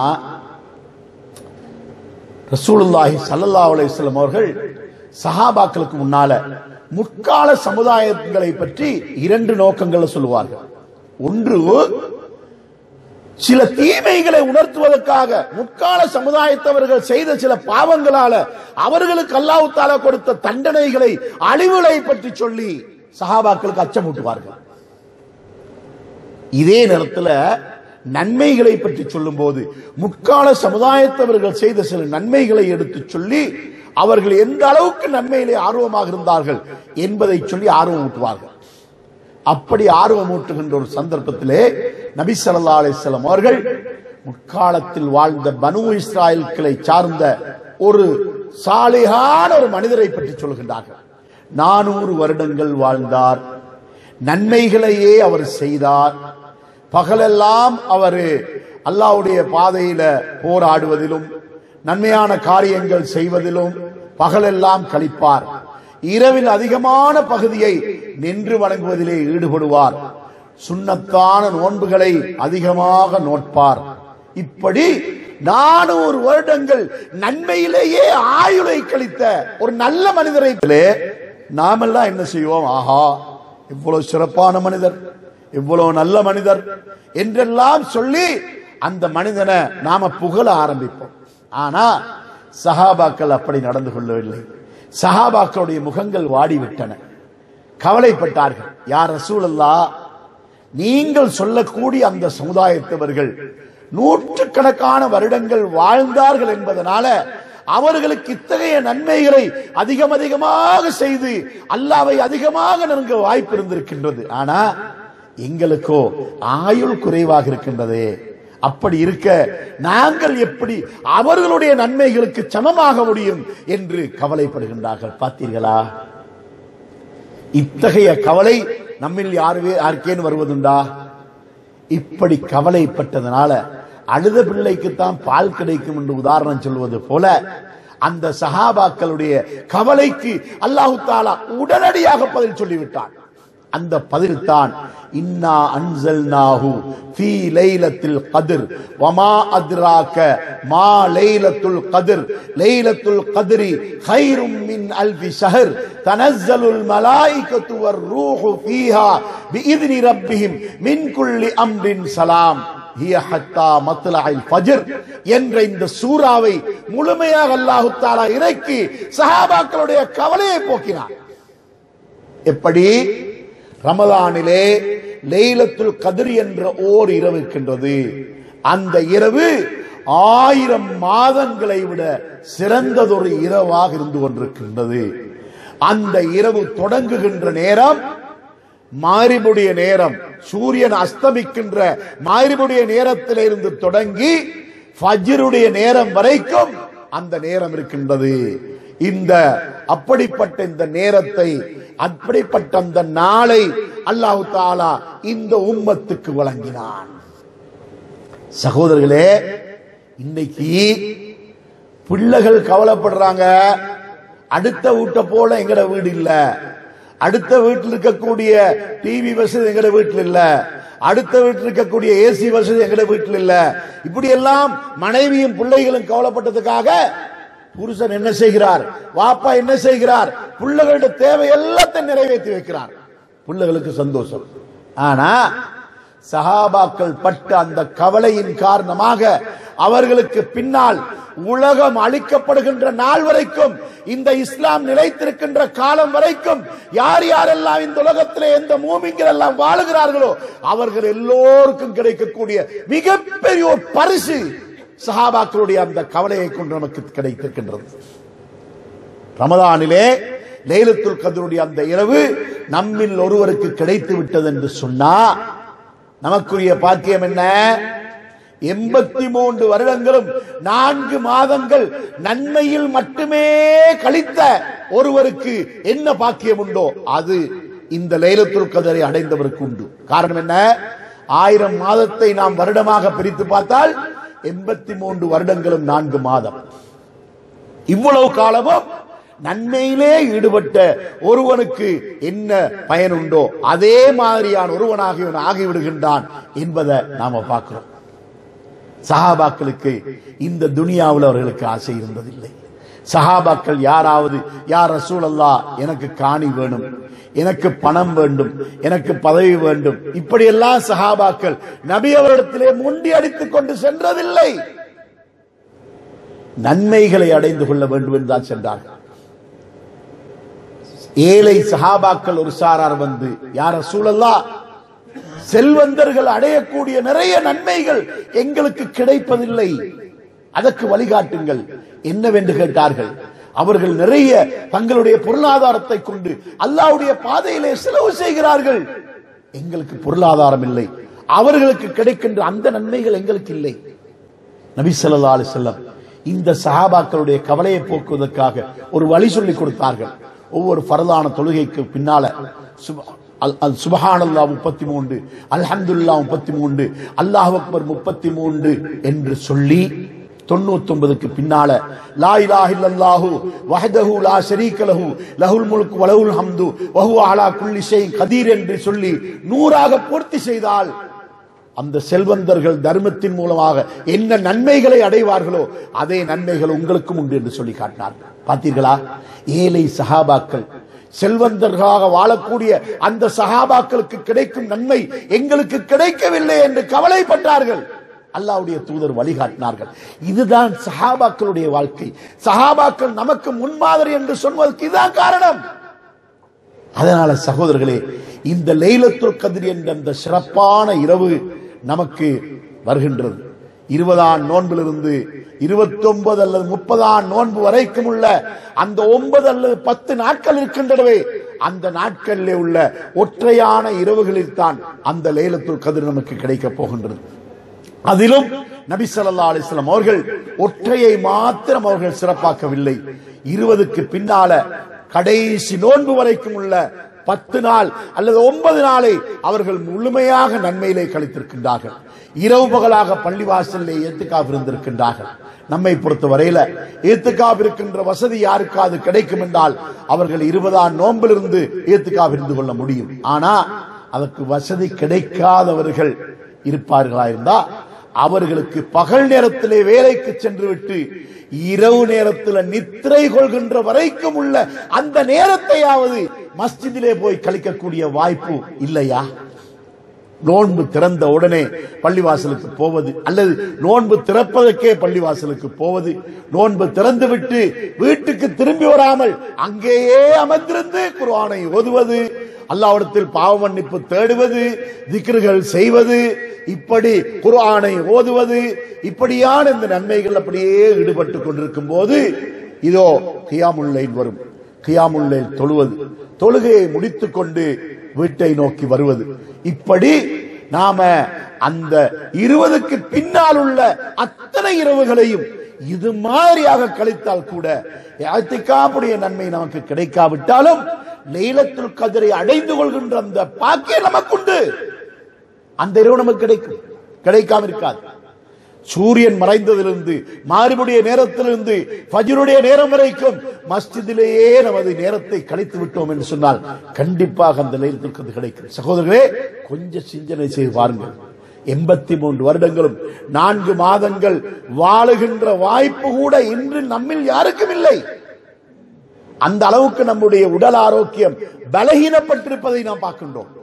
ரசூலுல்லாஹி ஸல்லல்லாஹு அலைஹி வஸல்லம் அவர்கள் சஹாபாக்களுக்கு முன்னால முற்கால சமுதாயங்களை பற்றி இரண்டு நோக்கங்களை சொல்லுவார்கள் ஒன்று சில தீமைகளை உணர்த்துவதற்காக முற்கால சமுதாயத்தவர்கள் செய்த சில பாவங்களால அவர்களுக்கு அல்லாஹ் தாலா கொடுத்த தண்டனைகளை அழிவுகளை பற்றி சொல்லி சஹாபாக்களுக்கு அச்சமூட்டுவார்கள் இதே நேரத்தில் நன்மைகளை பற்றி சொல்லும்போது முற்கால சமுதாயத்தவர்கள் செய்த சில நன்மைகளை எடுத்து சொல்லி அவர்கள் எந்த அளவுக்கு நன்மையிலே ஆர்வமாக இருந்தார்கள் என்பதை சொல்லி ஆர்வம் ஊட்டுவார்கள் அப்படி ஆர்வம் ஊட்டுகின்ற ஒரு சந்தர்ப்பத்திலே நபி ஸல்லல்லாஹு அலைஹி வஸல்லம் அவர்கள் முற்காலத்தில் வாழ்ந்த பனு இஸ்ராயல்களை சார்ந்த ஒரு சாலிகான ஒரு மனிதரை பற்றி சொல்கின்றார்கள் நானூறு வருடங்கள் வாழ்ந்தார் நன்மைகளையே அவர் செய்தார் பகலெல்லாம் அவர் அல்லாஹ்வுடைய பாதையில போராடுவதிலும் நன்மையான காரியங்கள் செய்வதிலும் பகலெல்லாம் கழிப்பார் இரவில் அதிகமான பகுதியை நின்று வணங்குவதிலே ஈடுபடுவார் சுன்னத்தான நோன்புகளை அதிகமாக நோட்பார் இப்படி நானூறு வருடங்கள் நன்மையிலேயே ஆயுளை கழித்த ஒரு நல்ல மனிதரை நாமெல்லாம் என்ன செய்வோம் ஆஹா இவ்வளவு சிறப்பான மனிதர் இவ்வளவு நல்ல மனிதர் என்றெல்லாம் சொல்லி அந்த மனிதனை நாம புகழ ஆரம்பிப்போம் ஆனா சஹாபாக்கள் அப்படி நடந்து கொள்ளவில்லை சஹாபாக்களுடைய முகங்கள் வாடிவிட்டன கவலைப்பட்டார்கள் யார் ரசூலல்லா நீங்கள் சொல்லக்கூடிய அந்த சமுதாயத்தவர்கள் நூற்றுக்கணக்கான வருடங்கள் வாழ்ந்தார்கள் என்பதனால அவர்களுக்கு இத்தகைய நன்மைகளை அதிகம் அதிகமாக செய்து அல்லாவை அதிகமாக நெருங்க வாய்ப்பு இருந்திருக்கின்றது ஆனா எங்களுக்கோ ஆயுள் குறைவாக இருக்கின்றதே அப்படி இருக்க நாங்கள் எப்படி அவர்களுடைய நன்மைகளுக்கு சமமாக முடியும் என்று கவலைப்படுகின்றார்கள் பார்த்தீர்களா இத்தகைய கவலை நம்மில் யாருவே யாருக்கேன் வருவதுண்டா இப்படி கவலைப்பட்டதனால அழுத பிள்ளைக்குத்தான் பால் கிடைக்கும் என்று உதாரணம் சொல்வது போல அந்த சஹாபாக்களுடைய கவலைக்கு அல்லாஹு தாலா உடனடியாக பதில் சொல்லிவிட்டான் அந்த பதில் தான் இன்னா அன்சல்நாஹு ஃபீ லைலத்தில் கதிர் வமா அத்ராக மா லைலத்துல் கதிர் லைலத்துல் கதிரி خيرும் மின் அல்ஃபி ஷஹர் தனஸ்ஸலுல் மலாயிகத்து வர் ரூஹு ஃபீஹா பிஇذن ரப்பிஹிம் மின் குல்லி அம்ரின் சலாம் ஹிய ஹத்தா மத்லஇல் ஃபஜ்ர் என்ற இந்த சூறாவை முழுமையாக அல்லாஹ் தஆலா இறக்கி சஹாபாக்களுடைய கவலையை போக்கினார் எப்படி ரமலானிலே லைலத்துல் கதிர் என்ற ஓர் இரவு இருக்கின்றது அந்த இரவு ஆயிரம் மாதங்களை விட சிறந்ததொரு இரவாக இருந்து கொண்டிருக்கின்றது அந்த இரவு தொடங்குகின்ற நேரம் மாரிபுடைய நேரம் சூரியன் அஸ்தமிக்கின்ற மாரிபுடைய நேரத்திலிருந்து தொடங்கி ஃபஜ்ருடைய நேரம் வரைக்கும் அந்த நேரம் இருக்கின்றது இந்த அப்படிப்பட்ட இந்த நேரத்தை அப்படிப்பட்ட அந்த நாளை அல்லாஹு தாலா இந்த உம்மத்துக்கு வழங்கினான் சகோதரர்களே இன்னைக்கு பிள்ளைகள் கவலைப்படுறாங்க அடுத்த வீட்டை போல எங்கட வீடு இல்ல அடுத்த வீட்டில் இருக்கக்கூடிய டிவி வசதி எங்கட வீட்டில் இல்ல அடுத்த வீட்டில் இருக்கக்கூடிய ஏசி வசதி எங்கட வீட்டில் இல்ல இப்படி எல்லாம் மனைவியும் பிள்ளைகளும் கவலைப்பட்டதுக்காக புருஷன் என்ன செய்கிறார் வாப்பா என்ன செய்கிறார் பிள்ளைகளுடைய தேவை எல்லாத்தையும் நிறைவேற்றி வைக்கிறார் பிள்ளைகளுக்கு சந்தோஷம் ஆனா சஹாபாக்கள் பட்ட அந்த கவலையின் காரணமாக அவர்களுக்கு பின்னால் உலகம் அழிக்கப்படுகின்ற நாள் வரைக்கும் இந்த இஸ்லாம் நிலைத்திருக்கின்ற காலம் வரைக்கும் யார் யாரெல்லாம் இந்த உலகத்திலே எந்த மூமிங்கள் எல்லாம் வாழுகிறார்களோ அவர்கள் எல்லோருக்கும் கிடைக்கக்கூடிய மிகப்பெரிய ஒரு பரிசு சஹாபாக்களுடைய அந்த கவலையை கொண்டு நமக்கு கிடைத்திருக்கின்றது ரமதானிலே லைலத்துல் கதருடைய அந்த இரவு நம்மில் ஒருவருக்கு கிடைத்து விட்டது என்று சொன்னா நமக்குரிய பாக்கியம் என்ன எண்பத்தி மூன்று வருடங்களும் நான்கு மாதங்கள் நன்மையில் மட்டுமே கழித்த ஒருவருக்கு என்ன பாக்கியம் உண்டோ அது இந்த லைலத்துல் கதரை அடைந்தவருக்கு உண்டு காரணம் என்ன ஆயிரம் மாதத்தை நாம் வருடமாக பிரித்து பார்த்தால் எண்பத்தி மூன்று வருடங்களும் நான்கு மாதம் இவ்வளவு காலமும் நன்மையிலே ஈடுபட்ட ஒருவனுக்கு என்ன பயன் உண்டோ அதே மாதிரியான ஒருவனாக இவன் ஆகிவிடுகின்றான் என்பதை நாம பார்க்கிறோம் சஹாபாக்களுக்கு இந்த துனியாவில் அவர்களுக்கு ஆசை இருந்ததில்லை சஹாபாக்கள் யாராவது யார் ரசூல் அல்லா எனக்கு காணி வேணும் எனக்கு பணம் வேண்டும் எனக்கு பதவி வேண்டும் இப்படியெல்லாம் சஹாபாக்கள் நபி அவரிடத்திலே முண்டி அடித்துக் கொண்டு சென்றதில்லை நன்மைகளை அடைந்து கொள்ள வேண்டும் என்றுதான் சென்றார்கள் ஏழை சஹாபாக்கள் ஒரு சாரார் வந்து யார சூழல்லா செல்வந்தர்கள் அடையக்கூடிய நிறைய நன்மைகள் எங்களுக்கு கிடைப்பதில்லை அதற்கு வழிகாட்டுங்கள் என்னவென்று கேட்டார்கள் அவர்கள் நிறைய தங்களுடைய பொருளாதாரத்தை கொண்டு அல்லாவுடைய பாதையிலே செலவு செய்கிறார்கள் எங்களுக்கு பொருளாதாரம் இல்லை அவர்களுக்கு கிடைக்கின்ற அந்த நன்மைகள் எங்களுக்கு இல்லை நபி ஸல்லல்லாஹு அலைஹி வஸல்லம் இந்த சஹாபாக்களுடைய கவலையை போக்குவதற்காக ஒரு வழி சொல்லி கொடுத்தார்கள் ஒவ்வொரு பரதான தொழுகைக்கு பின்னால சுப- அல்- அல் சுபஹானல்லா முப்பத்தி மூன்று அல்ஹம்துல்லா முப்பத்தி மூன்று அல்லாஹ் அக்பர் முப்பத்தி மூன்று என்று சொல்லி தொண்ணூத்தி ஒன்பதுக்கு பின்னால லா இலாஹ இல்லல்லாஹு வஹதஹு லா ஷரீக லஹு லஹுல் முல்கு வலஹுல் ஹம்து வஹுவ அலா குல்லி ஷைஇன் கதீர் என்று சொல்லி நூறாக பூர்த்தி செய்தால் அந்த செல்வந்தர்கள் தர்மத்தின் மூலமாக என்ன நன்மைகளை அடைவார்களோ அதே நன்மைகள் உங்களுக்கும் உண்டு என்று சொல்லி காட்டினார் பார்த்தீர்களா ஏழை சஹாபாக்கள் செல்வந்தர்களாக வாழக்கூடிய அந்த சஹாபாக்களுக்கு கிடைக்கும் நன்மை எங்களுக்கு கிடைக்கவில்லை என்று கவலைப்பட்டார்கள் அல்லாவுடைய தூதர் வழிகாட்டினார்கள் இதுதான் சஹாபாக்களுடைய வாழ்க்கை சஹாபாக்கள் நமக்கு முன்மாதிரி என்று சொல்வதற்கு இதுதான் காரணம் அதனால சகோதரர்களே இந்த லைலத்துல் கதிர் என்ற அந்த சிறப்பான இரவு நமக்கு வருகின்றது இருபதாம் நோன்பிலிருந்து இருபத்தி ஒன்பது அல்லது முப்பதாம் நோன்பு வரைக்கும் உள்ள அந்த ஒன்பது அல்லது பத்து நாட்கள் இருக்கின்றனவே அந்த நாட்களிலே உள்ள ஒற்றையான இரவுகளில் தான் அந்த லைலத்துல் கதிர் நமக்கு கிடைக்கப் போகின்றது அதிலும் நபி ஸல்லல்லாஹு அலைஹி வஸல்லம் அவர்கள் ஒற்றையை மாத்திரம் அவர்கள் சிறப்பாக்கவில்லை இருபதுக்கு பின்னால கடைசி நோன்பு வரைக்கும் உள்ள பத்து நாள் அல்லது ஒன்பது நாளை அவர்கள் முழுமையாக நன்மையிலே கழித்திருக்கின்றார்கள் இரவு பகலாக பள்ளிவாசலிலே ஏத்துக்காப் இருந்திருக்கின்றார்கள் நம்மை பொறுத்த வரையில ஏத்துக்காப் இருக்கின்ற வசதி யாருக்காவது கிடைக்கும் என்றால் அவர்கள் இருபதாம் நோம்பிலிருந்து ஏத்துக்காப் இருந்து கொள்ள முடியும் ஆனா அதற்கு வசதி கிடைக்காதவர்கள் இருப்பார்களா இருந்தா அவர்களுக்கு பகல் நேரத்திலே வேலைக்கு சென்று விட்டு இரவு நேரத்தில் நித்திரை கொள்கின்ற வரைக்கும் உள்ள அந்த நேரத்தையாவது மஸ்ஜிதிலே போய் கழிக்கக்கூடிய வாய்ப்பு இல்லையா நோன்பு திறந்த உடனே பள்ளிவாசலுக்கு போவது அல்லது நோன்பு திறப்பதற்கே பள்ளிவாசலுக்கு போவது நோன்பு திறந்து விட்டு வீட்டுக்கு திரும்பி வராமல் அங்கேயே அமர்ந்திருந்து குர்ஆனை ஓதுவது அல்லாவிடத்தில் பாவ மன்னிப்பு தேடுவது திக்ருகள் செய்வது இப்படி குர்ஆனை ஓதுவது இப்படியான இந்த நன்மைகள் அப்படியே ஈடுபட்டு கொண்டிருக்கும் போது இதோ கியாமுல்லைல் வரும் கியாமுல்லைல் தொழுவது தொழுகையை முடித்துக் கொண்டு வீட்டை நோக்கி வருவது இப்படி நாம அந்த இருபதுக்கு பின்னால் உள்ள அத்தனை இரவுகளையும் இது மாதிரியாக கழித்தால் கூட இஅ்திகாஃபுடைய நன்மை நமக்கு கிடைக்காவிட்டாலும் லைலத்துல் கதிரை அடைந்து கொள்கின்ற அந்த பாக்கியம் நமக்குண்டு அந்த இரவு நமக்கு கிடைக்கும் கிடைக்காம இருக்காது சூரியன் மறைந்ததிலிருந்து மாறுபடிய நேரத்திலிருந்து ஃபஜ்ருடைய நேரம் வரைக்கும் மஸ்ஜிதிலேயே நமது நேரத்தை கழித்து விட்டோம் என்று சொன்னால் கண்டிப்பாக அந்த லைலத்துல் கதிர் கிடைக்கும் சகோதரர்களே கொஞ்சம் சிந்தனை செய்து பாருங்கள் எண்பத்தி மூன்று வருடங்களும் நான்கு மாதங்கள் வாழுகின்ற வாய்ப்பு கூட இன்று நம்மில் யாருக்கும் இல்லை அந்த அளவுக்கு நம்முடைய உடல் ஆரோக்கியம் பலகீனப்பட்டிருப்பதை நாம் பார்க்கின்றோம்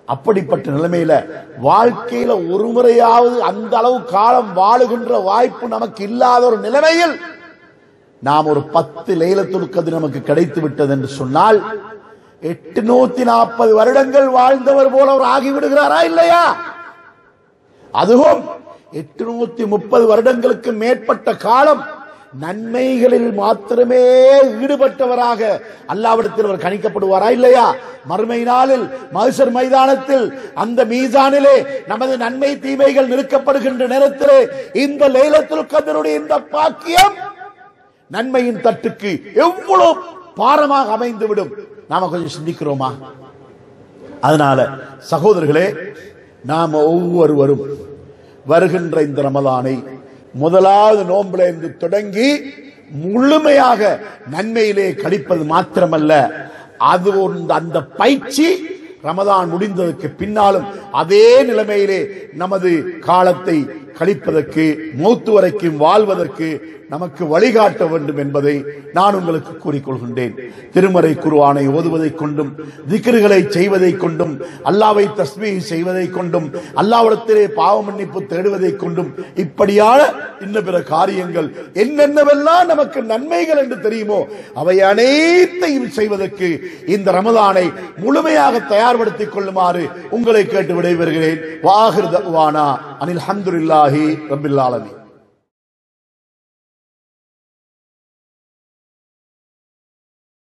அப்படிப்பட்ட நிலைமையில வாழ்க்கையில ஒரு முறையாவது அந்த அளவு காலம் வாழுகின்ற வாய்ப்பு நமக்கு இல்லாத ஒரு நிலைமையில் நாம் ஒரு பத்து லைலத்துல் கதிர் நமக்கு கிடைத்து விட்டது என்று சொன்னால் எட்டுநூத்தி நாற்பது வருடங்கள் வாழ்ந்தவர் போல அவர் ஆகிவிடுகிறாரா இல்லையா அதுவும் எட்டுநூத்தி முப்பது வருடங்களுக்கு மேற்பட்ட காலம் நன்மைகளில் மாத்திரமே ஈடுபட்டவராக அல்லாவிடத்தில் அவர் கணிக்கப்படுவாரா இல்லையா மறுமை நாளில் மகசர் மைதானத்தில் அந்த மீசானிலே நமது நன்மை தீமைகள் நிறுக்கப்படுகின்ற நேரத்திலே இந்த லைலத்துல் கதருடைய இந்த பாக்கியம் நன்மையின் தட்டுக்கு எவ்வளவு பாரமாக அமைந்துவிடும் நாம கொஞ்சம் சிந்திக்கிறோமா அதனால சகோதரர்களே நாம ஒவ்வொருவரும் வருகின்ற இந்த ரமலானை முதலாவது நோன்புல இருந்து தொடங்கி முழுமையாக நன்மையிலே கழிப்பது மாத்திரமல்ல அது ஒரு அந்த பயிற்சி ரமதான் முடிந்ததற்கு பின்னாலும் அதே நிலைமையிலே நமது காலத்தை கழிப்பதற்கு மௌத்து வரைக்கும் வாழ்வதற்கு நமக்கு வழிகாட்ட வேண்டும் என்பதை நான் உங்களுக்கு கூறிக்கொள்கின்றேன் திருமறை குருவானை ஓதுவதைக் கொண்டும் திக்ருகளை செய்வதைக் கொண்டும் அல்லாவை தஸ்மீ செய்வதைக் கொண்டும் அல்லாவிடத்திலே பாவ மன்னிப்பு தேடுவதைக் கொண்டும் இப்படியான இன்ன பிற காரியங்கள் என்னென்னவெல்லாம் நமக்கு நன்மைகள் என்று தெரியுமோ அவை அனைத்தையும் செய்வதற்கு இந்த ரமதானை முழுமையாக தயார்படுத்திக் கொள்ளுமாறு உங்களை கேட்டு விடைபெறுகிறேன் வாகிருதவானா அனில் ஹம்துல்லாஹி ரபில் ஆலமீன்